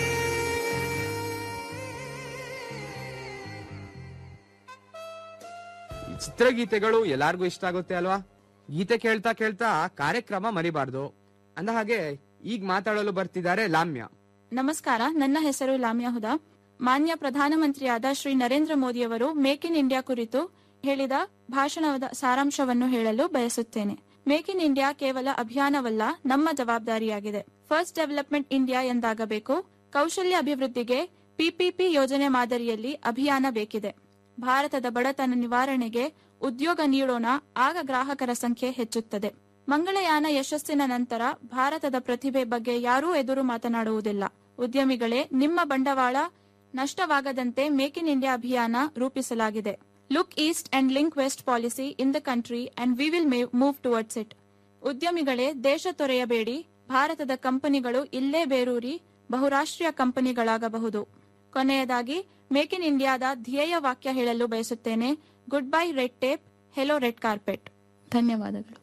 ಈ ಚಿತ್ರಗೀತೆಗಳು ಎಲ್ಲಾರ್ಗೂ ಇಷ್ಟ ಆಗುತ್ತೆ ಅಲ್ವಾ ಗೀತೆ ಕೇಳ್ತಾ ಕೇಳ್ತಾ ಕಾರ್ಯಕ್ರಮ ಮರಿಬಾರ್ದು ಅಂದ ಹಾಗೆ ಈಗ ಮಾತಾಡಲು ಬರ್ತಿದ್ದಾರೆ ಲಾಮ್ಯ ನಮಸ್ಕಾರ ನನ್ನ ಹೆಸರು ಲಾಮ್ಯಾ ಹುದಾ ಮಾನ್ಯ ಪ್ರಧಾನಮಂತ್ರಿಯಾದ ಶ್ರೀ ನರೇಂದ್ರ ಮೋದಿಯವರು ಮೇಕ್ ಇನ್ ಇಂಡಿಯಾ ಕುರಿತು ಹೇಳಿದ ಭಾಷಣದ ಸಾರಾಂಶವನ್ನು ಹೇಳಲು ಬಯಸುತ್ತೇನೆ ಮೇಕ್ ಇನ್ ಇಂಡಿಯಾ ಕೇವಲ ಅಭಿಯಾನವಲ್ಲ ನಮ್ಮ ಜವಾಬ್ದಾರಿಯಾಗಿದೆ ಫಸ್ಟ್ ಡೆವಲಪ್ಮೆಂಟ್ ಇಂಡಿಯಾ ಎಂದಾಗಬೇಕು ಕೌಶಲ್ಯ ಅಭಿವೃದ್ಧಿಗೆ ಪಿಪಿಪಿ ಯೋಜನೆ ಮಾದರಿಯಲ್ಲಿ ಅಭಿಯಾನ ಬೇಕಿದೆ ಭಾರತದ ಬಡತನ ನಿವಾರಣೆಗೆ ಉದ್ಯೋಗ ನೀಡೋಣ ಆಗ ಗ್ರಾಹಕರ ಸಂಖ್ಯೆ ಹೆಚ್ಚುತ್ತದೆ ಮಂಗಳಯಾನ ಯಶಸ್ಸಿನ ನಂತರ ಭಾರತದ ಪ್ರತಿಭೆ ಬಗ್ಗೆ ಯಾರೂ ಎದುರು ಮಾತನಾಡುವುದಿಲ್ಲ ಉದ್ಯಮಿಗಳೇ ನಿಮ್ಮ ಬಂಡವಾಳ ನಷ್ಟವಾಗದಂತೆ ಮೇಕ್ ಇನ್ ಇಂಡಿಯಾ ಅಭಿಯಾನ ರೂಪಿಸಲಾಗಿದೆ look east and link west policy in the country and we will move towards it ಉದ್ಯಮಿಗಳೇ ದೇಶ ತೊರೆಯಬೇಡಿ ಭಾರತದ ಕಂಪನಿಗಳು ಇಲ್ಲೇ ಬೇರೂರಿ ಬಹುರಾಷ್ಟ್ರೀಯ ಕಂಪನಿಗಳಾಗಬಹುದು ಕೊನೆಯದಾಗಿ ಮೇಕ್ ಇನ್ ಇಂಡಿಯಾದ ಧ್ಯೇಯ ವಾಕ್ಯ ಹೇಳಲು ಬಯಸುತ್ತೇನೆ goodbye red tape hello red carpet ಧನ್ಯವಾದಗಳು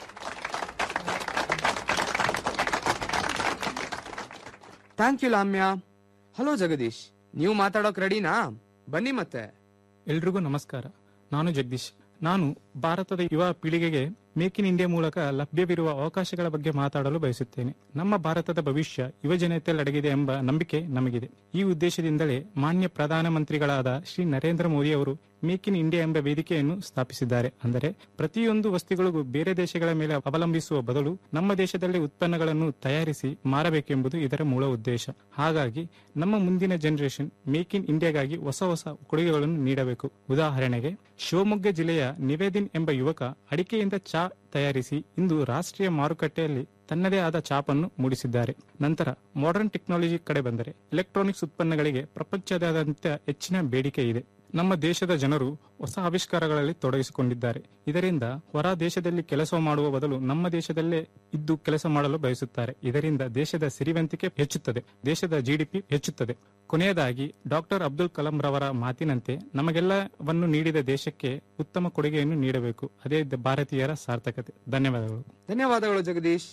thank you Lamya hello Jagadish ನೀವು ಮಾತಾಡೋಕ್ ರೆಡಿನಾ ಬನ್ನಿ ಮತ್ತೆ ಎಲ್ರಿಗೂ ನಮಸ್ಕಾರ ನಾನು ಜಗದೀಶ್ ನಾನು ಭಾರತದ ಯುವ ಪೀಳಿಗೆಗೆ ಮೇಕ್ ಇನ್ ಇಂಡಿಯಾ ಮೂಲಕ ಲಭ್ಯವಿರುವ ಅವಕಾಶಗಳ ಬಗ್ಗೆ ಮಾತಾಡಲು ಬಯಸುತ್ತೇನೆ ನಮ್ಮ ಭಾರತದ ಭವಿಷ್ಯ ಯುವ ಜನತೆಯಲ್ಲಡಗಿದೆ ಎಂಬ ನಂಬಿಕೆ ನಮಗಿದೆ ಈ ಉದ್ದೇಶದಿಂದಲೇ ಮಾನ್ಯ ಪ್ರಧಾನಮಂತ್ರಿಗಳಾದ ಶ್ರೀ ನರೇಂದ್ರ ಮೋದಿ ಅವರು ಮೇಕ್ ಇನ್ ಇಂಡಿಯಾ ಎಂಬ ವೇದಿಕೆಯನ್ನು ಸ್ಥಾಪಿಸಿದ್ದಾರೆ ಅಂದರೆ ಪ್ರತಿಯೊಂದು ವಸ್ತುಗಳಿಗೂ ಬೇರೆ ದೇಶಗಳ ಮೇಲೆ ಅವಲಂಬಿಸುವ ಬದಲು ನಮ್ಮ ದೇಶದಲ್ಲೇ ಉತ್ಪನ್ನಗಳನ್ನು ತಯಾರಿಸಿ ಮಾರಬೇಕೆಂಬುದು ಇದರ ಮೂಲ ಉದ್ದೇಶ ಹಾಗಾಗಿ ನಮ್ಮ ಮುಂದಿನ ಜನರೇಷನ್ ಮೇಕ್ ಇನ್ ಇಂಡಿಯಾಗಾಗಿ ಹೊಸ ಹೊಸ ಕೊಡುಗೆಗಳನ್ನು ನೀಡಬೇಕು ಉದಾಹರಣೆಗೆ ಶಿವಮೊಗ್ಗ ಜಿಲ್ಲೆಯ ನಿವೇದಿನ್ ಎಂಬ ಯುವಕ ಅಡಿಕೆಯಿಂದ ಚಾ ತಯಾರಿಸಿ ಇಂದು ರಾಷ್ಟ್ರೀಯ ಮಾರುಕಟ್ಟೆಯಲ್ಲಿ ತನ್ನದೇ ಆದ ಚಾಪನ್ನು ಮೂಡಿಸಿದ್ದಾರೆ ನಂತರ ಮಾಡರ್ನ್ ಟೆಕ್ನಾಲಜಿ ಕಡೆ ಬಂದರೆ ಎಲೆಕ್ಟ್ರಾನಿಕ್ಸ್ ಉತ್ಪನ್ನಗಳಿಗೆ ಪ್ರಪಂಚದಾದ್ಯಂತ ಹೆಚ್ಚಿನ ಬೇಡಿಕೆ ಇದೆ ನಮ್ಮ ದೇಶದ ಜನರು ಹೊಸ ಆವಿಷ್ಕಾರಗಳಲ್ಲಿ ತೊಡಗಿಸಿಕೊಂಡಿದ್ದಾರೆ ಇದರಿಂದ ಹೊರ ದೇಶದಲ್ಲಿ ಕೆಲಸ ಮಾಡುವ ಬದಲು ನಮ್ಮ ದೇಶದಲ್ಲೇ ಇದ್ದು ಕೆಲಸ ಮಾಡಲು ಬಯಸುತ್ತಾರೆ ಇದರಿಂದ ದೇಶದ ಸಿರಿವಂತಿಕೆ ಹೆಚ್ಚುತ್ತದೆ ದೇಶದ ಜಿಡಿಪಿ ಹೆಚ್ಚುತ್ತದೆ ಕೊನೆಯದಾಗಿ ಡಾಕ್ಟರ್ ಅಬ್ದುಲ್ ಕಲಾಂ ರವರ ಮಾತಿನಂತೆ ನಮಗೆಲ್ಲವನ್ನು ನೀಡಿದ ದೇಶಕ್ಕೆ ಉತ್ತಮ ಕೊಡುಗೆಯನ್ನು ನೀಡಬೇಕು ಅದೇ ದ- ಭಾರತೀಯರ ಸಾರ್ಥಕತೆ ಧನ್ಯವಾದಗಳು ಧನ್ಯವಾದಗಳು ಜಗದೀಶ್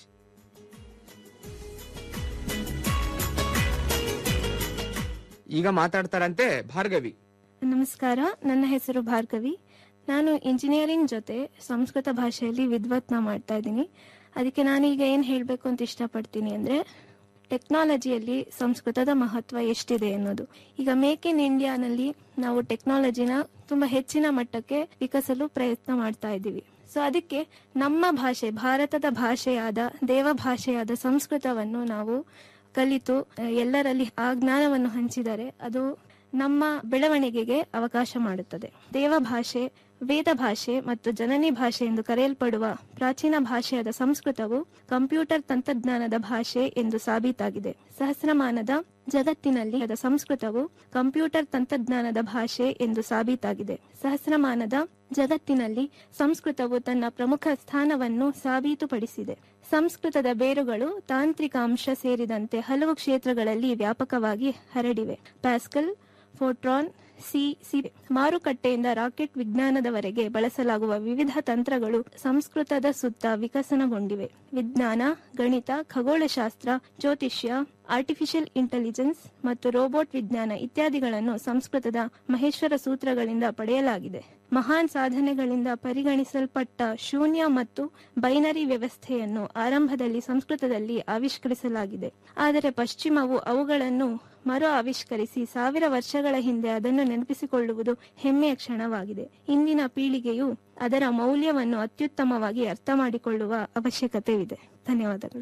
ಈಗ ಮಾತಾಡ್ತಾರಂತೆ ಭಾರ್ಗವಿ ನಮಸ್ಕಾರ ನನ್ನ ಹೆಸರು ಭಾರ್ಗವಿ ನಾನು ಇಂಜಿನಿಯರಿಂಗ್ ಜೊತೆ ಸಂಸ್ಕೃತ ಭಾಷೆಯಲ್ಲಿ ವಿದ್ವತ್ನ ಮಾಡ್ತಾ ಇದ್ದೀನಿ ಅದಕ್ಕೆ ನಾನೀಗ ಏನು ಹೇಳಬೇಕು ಅಂತ ಇಷ್ಟಪಡ್ತೀನಿ ಅಂದರೆ ಟೆಕ್ನಾಲಜಿಯಲ್ಲಿ ಸಂಸ್ಕೃತದ ಮಹತ್ವ ಎಷ್ಟಿದೆ ಅನ್ನೋದು ಈಗ ಮೇಕ್ ಇನ್ ಇಂಡಿಯಾನಲ್ಲಿ ನಾವು ಟೆಕ್ನಾಲಜಿನ ತುಂಬ ಹೆಚ್ಚಿನ ಮಟ್ಟಕ್ಕೆ ವಿಕಸಲು ಪ್ರಯತ್ನ ಮಾಡ್ತಾ ಇದ್ದೀವಿ ಸೊ ಅದಕ್ಕೆ ನಮ್ಮ ಭಾಷೆ ಭಾರತದ ಭಾಷೆಯಾದ ದೇವ ಭಾಷೆಯಾದ ಸಂಸ್ಕೃತವನ್ನು ನಾವು ಕಲಿತು ಅಹ್, ಎಲ್ಲರಲ್ಲಿ ಆ ಜ್ಞಾನವನ್ನು ಹಂಚಿದರೆ ಅದು ನಮ್ಮ ಬೆಳವಣಿಗೆಗೆ ಅವಕಾಶ ಮಾಡುತ್ತದೆ ದೇವ ಭಾಷೆ ವೇದ ಭಾಷೆ ಮತ್ತು ಜನನಿ ಭಾಷೆ ಎಂದು ಕರೆಯಲ್ಪಡುವ ಪ್ರಾಚೀನ ಭಾಷೆಯಾದ ಸಂಸ್ಕೃತವು ಕಂಪ್ಯೂಟರ್ ತಂತ್ರಜ್ಞಾನದ ಭಾಷೆ ಎಂದು ಸಾಬೀತಾಗಿದೆ ಸಹಸ್ರಮಾನದ ಜಗತ್ತಿನಲ್ಲಿ ಅದ ಸಂಸ್ಕೃತವು ಕಂಪ್ಯೂಟರ್ ತಂತ್ರಜ್ಞಾನದ ಭಾಷೆ ಎಂದು ಸಾಬೀತಾಗಿದೆ ಸಹಸ್ರಮಾನದ ಜಗತ್ತಿನಲ್ಲಿ ಸಂಸ್ಕೃತವು ತನ್ನ ಪ್ರಮುಖ ಸ್ಥಾನವನ್ನು ಸಾಬೀತುಪಡಿಸಿದೆ ಸಂಸ್ಕೃತದ ಬೇರುಗಳು ತಾಂತ್ರಿಕ ಅಂಶ ಸೇರಿದಂತೆ ಹಲವು ಕ್ಷೇತ್ರಗಳಲ್ಲಿ ವ್ಯಾಪಕವಾಗಿ ಹರಡಿವೆ ಪ್ಯಾಸ್ಕಲ್ ಫೋಟ್ರಾನ್ ಸಿ ಸಿ ಮಾರುಕಟ್ಟೆಯಿಂದ ರಾಕೆಟ್ ವಿಜ್ಞಾನದವರೆಗೆ ಬಳಸಲಾಗುವ ವಿವಿಧ ತಂತ್ರಗಳು ಸಂಸ್ಕೃತದ ಸುತ್ತ ವಿಕಸನಗೊಂಡಿವೆ ವಿಜ್ಞಾನ ಗಣಿತ ಖಗೋಳಶಾಸ್ತ್ರ ಜ್ಯೋತಿಷ್ಯ ಆರ್ಟಿಫಿಷಿಯಲ್ ಇಂಟೆಲಿಜೆನ್ಸ್ ಮತ್ತು ರೋಬೋಟ್ ವಿಜ್ಞಾನ ಇತ್ಯಾದಿಗಳನ್ನು ಸಂಸ್ಕೃತದ ಮಹೇಶ್ವರ ಸೂತ್ರಗಳಿಂದ ಪಡೆಯಲಾಗಿದೆ ಮಹಾನ್ ಸಾಧನೆಗಳಿಂದ ಪರಿಗಣಿಸಲ್ಪಟ್ಟ ಶೂನ್ಯ ಮತ್ತು ಬೈನರಿ ವ್ಯವಸ್ಥೆಯನ್ನು ಆರಂಭದಲ್ಲಿ ಸಂಸ್ಕೃತದಲ್ಲಿ ಆವಿಷ್ಕರಿಸಲಾಗಿದೆ ಆದರೆ ಪಶ್ಚಿಮವು ಅವುಗಳನ್ನು ಮರು ಆವಿಷ್ಕರಿಸಿ ಸಾವಿರ ವರ್ಷಗಳ ಹಿಂದೆ ಅದನ್ನು ನೆನಪಿಸಿಕೊಳ್ಳುವುದು ಹೆಮ್ಮೆಯ ಕ್ಷಣವಾಗಿದೆ ಇಂದಿನ ಪೀಳಿಗೆಯು ಅದರ ಮೌಲ್ಯವನ್ನು ಅತ್ಯುತ್ತಮವಾಗಿ ಅರ್ಥ ಮಾಡಿಕೊಳ್ಳುವ ಅವಶ್ಯಕತೆವಿದೆ ಧನ್ಯವಾದಗಳು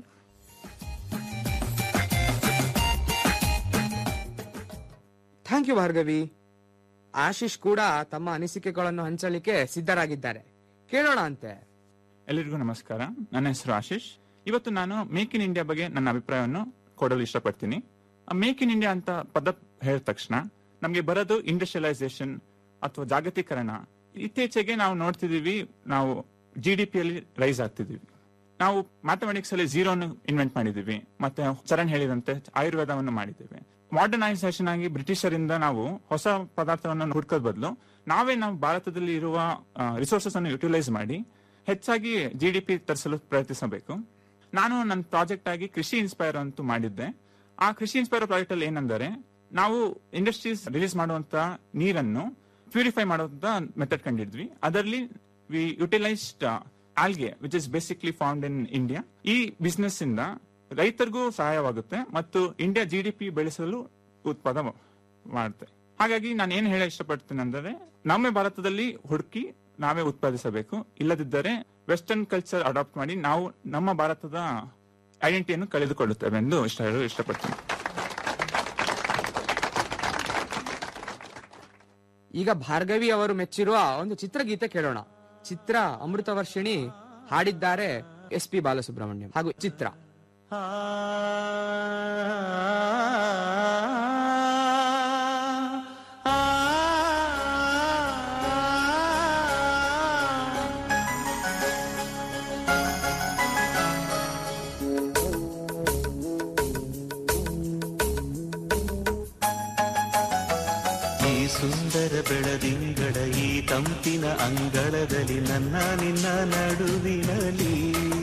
ಥ್ಯಾಂಕ್ ಯು ಭಾರ್ಗವಿ ಆಶೀಶ್ ಕೂಡ ತಮ್ಮ ಅನಿಸಿಕೆಗಳನ್ನು ಹಂಚಲಿಕ್ಕೆ ಸಿದ್ಧರಾಗಿದ್ದಾರೆ ಕೇಳೋಣ ಅಂತೆ ಎಲ್ಲರಿಗೂ ನಮಸ್ಕಾರ ನನ್ನ ಹೆಸರು ಆಶೀಶ್ ಇವತ್ತು ನಾನು ಮೇಕ್ ಇನ್ ಇಂಡಿಯಾ ಬಗ್ಗೆ ನನ್ನ ಅಭಿಪ್ರಾಯವನ್ನು ಕೊಡಲು ಇಷ್ಟಪಡ್ತೀನಿ ಮೇಕ್ ಇನ್ ಇಂಡಿಯಾ ಅಂತ ಪದ ಹೇಳಿದ ತಕ್ಷಣ ನಮಗೆ ಬರೋದು ಇಂಡಸ್ಟ್ರಿಯಲೈಸೇಷನ್ ಅಥವಾ ಜಾಗತೀಕರಣ ಇತ್ತೀಚೆಗೆ ನಾವು ನೋಡ್ತಿದೀವಿ ನಾವು ಜಿ ಡಿ ಪಿಯಲ್ಲಿ ರೈಸ್ ಆಗ್ತಿದೀವಿ ನಾವು ಮ್ಯಾಥಮೆಟಿಕ್ಸ್ ಅಲ್ಲಿ ಝೀರೋನು ಇನ್ವೆಂಟ್ ಮಾಡಿದೀವಿ ಮತ್ತೆ ಚರಣ್ ಹೇಳಿದಂತೆ ಆಯುರ್ವೇದವನ್ನು ಮಾಡಿದ್ದೀವಿ ಮಾಡರ್ನೈಸೇಷನ್ ಆಗಿ ಬ್ರಿಟಿಷರಿಂದ ನಾವು ಹೊಸ ಪದಾರ್ಥವನ್ನು ಹುಡ್ಕೋದ್ ಬದಲು ನಾವೇ ನಾವು ಭಾರತದಲ್ಲಿ ಇರುವ ರಿಸೋರ್ಸಸ್ ಅನ್ನು ಯುಟಿಲೈಸ್ ಮಾಡಿ ಹೆಚ್ಚಾಗಿ ಜಿ ಡಿ ಪಿ ತರಿಸಲು ಪ್ರಯತ್ನಿಸಬೇಕು ನಾನು ನನ್ನ ಪ್ರಾಜೆಕ್ಟ್ ಆಗಿ ಕೃಷಿ ಇನ್ಸ್ಪೈರ್ ಅಂತೂ ಮಾಡಿದ್ದೆ ಆ ಕೃಷಿ ಇನ್ಸ್ಪೈರ್ ಪ್ರಾಜೆಕ್ಟ್ ಅಲ್ಲಿ ಏನಂದರೆ ನಾವು ಇಂಡಸ್ಟ್ರೀಸ್ ರಿಲೀಸ್ ಮಾಡುವಂತ ನೀರನ್ನು ಪ್ಯೂರಿಫೈ ಮಾಡುವಂತ ಮೆಥಡ್ ಕಂಡಿದ್ವಿ ಅದರಲ್ಲಿ we utilised algae which is basically found in India ಈ ಬಿಸ್ನೆಸ್ ಇಂದ ರೈತರಿಗೂ ಸಹಾಯವಾಗುತ್ತೆ ಮತ್ತು ಇಂಡಿಯಾ ಜಿ ಡಿ ಪಿ ಬೆಳೆಸಲು ಉತ್ಪಾದ ಮಾಡುತ್ತೆ ಹಾಗಾಗಿ ನಾನು ಏನ್ ಹೇಳ ಇಷ್ಟಪಡ್ತೇನೆ ಅಂದರೆ ನಮ್ಮ ಭಾರತದಲ್ಲಿ ಹುಡುಕಿ ನಾವೇ ಉತ್ಪಾದಿಸಬೇಕು ಇಲ್ಲದಿದ್ದರೆ ವೆಸ್ಟರ್ನ್ ಕಲ್ಚರ್ ಅಡಾಪ್ಟ್ ಮಾಡಿ ನಾವು ನಮ್ಮ ಭಾರತದ ಐಡೆಂಟಿಟಿಯನ್ನು ಕಳೆದುಕೊಳ್ಳುತ್ತೇವೆ ಎಂದು ಇಷ್ಟ ಹೇಳಲು ಇಷ್ಟಪಡ್ತೇನೆ ಈಗ ಭಾರ್ಗವಿ ಅವರು ಮೆಚ್ಚಿರುವ ಒಂದು ಚಿತ್ರಗೀತೆ ಕೇಳೋಣ ಚಿತ್ರ ಅಮೃತ ವರ್ಷಿಣಿ ಹಾಡಿದ್ದಾರೆ ಎಸ್ ಪಿ ಬಾಲಸುಬ್ರಹ್ಮಣ್ಯಂ ಹಾಗೂ ಚಿತ್ರ ಈ ಸುಂದರ ಬೆಳದಿಂಗಳ ಈ ತಂಪಿನ ಅಂಗಳದಲ್ಲಿ ನನ್ನ ನಿನ್ನ ನಡುವಿನಲ್ಲಿ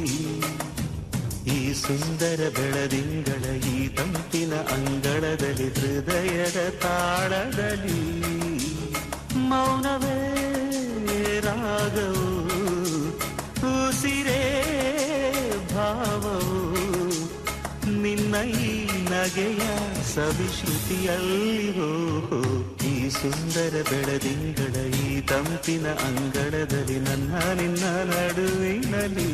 ಈ ಸುಂದರ ಬೆಳದಿಂಗಳ ಈ ತಂಪಿನ ಅಂಗಳದಲ್ಲಿ ಹೃದಯದ ತಾಳದಲ್ಲಿ ಮೌನವೇ ರಾಗವು ಉಸಿರೇ ಭಾವವು ನಿನ್ನ ಈ ನಗೆಯ ಸವಿಶ್ರುತಿಯಲ್ಲಿ ಹೋ ಈ ಸುಂದರ ಬೆಳದಿಂಗಳ ಈ ತಂಪಿನ ಅಂಗಳದಲ್ಲಿ ನನ್ನ ನಿನ್ನ ನಡುವಿನಲ್ಲಿ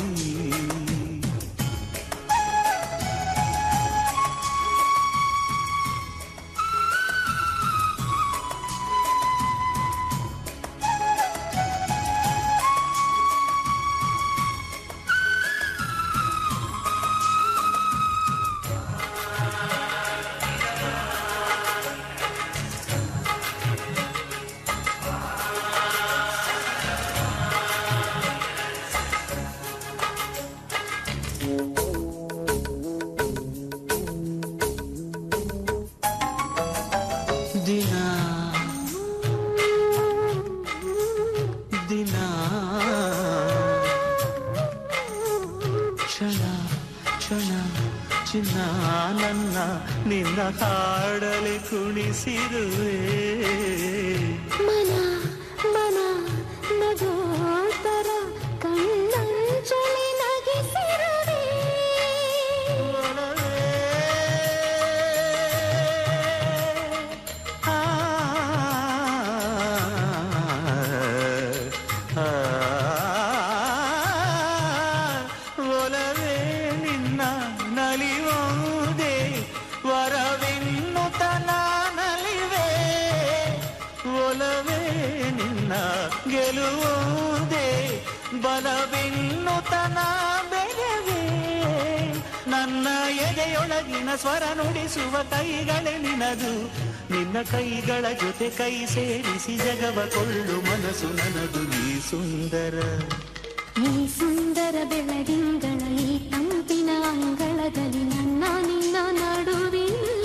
ದಿನ ದಿನ ಕ್ಷಣ ಕ್ಷಣ ಚಿನ್ನ ನನ್ನ ನಿನ್ನ ಹಾಡಲಿ ಕುಣಿಸಿರುವೆ ಮನ ಮನ ನಗೋತರ ಕಣ್ಣಂಚಲಿ ನಗಿಸಿರುವೆ ಒಲವೇ ನಿನ್ನ ನಲಿಯುವುದೇ ವರವೆನ್ನುತ್ತ ನಲಿವೆ ಒಲವೇ ನಿನ್ನ ಗೆಲುವುದೇ ಬಲವೆನ್ನುತ್ತ ಬೆರವೇ ನನ್ನ ಎದೆಯೊಳಗಿನ ಸ್ವರ ನುಡಿಸುವ ಕೈಗಳೇ ನಿನದು ನಿನ್ನ ಕೈಗಳ ಜೊತೆ ಕೈ ಸೇರಿಸಿ ಜಗವ ಕೊಳ್ಳು ಮನಸ್ಸು ನನದು ನೀ ಸುಂದರ ಈ ಸುಂದರ ಬೆಳದಿಂಗಳ ಈ ತಂಪಿನ ಅಂಗಳದಲ್ಲಿ ನನ್ನ ನಿನ್ನ ನಡುವಿನ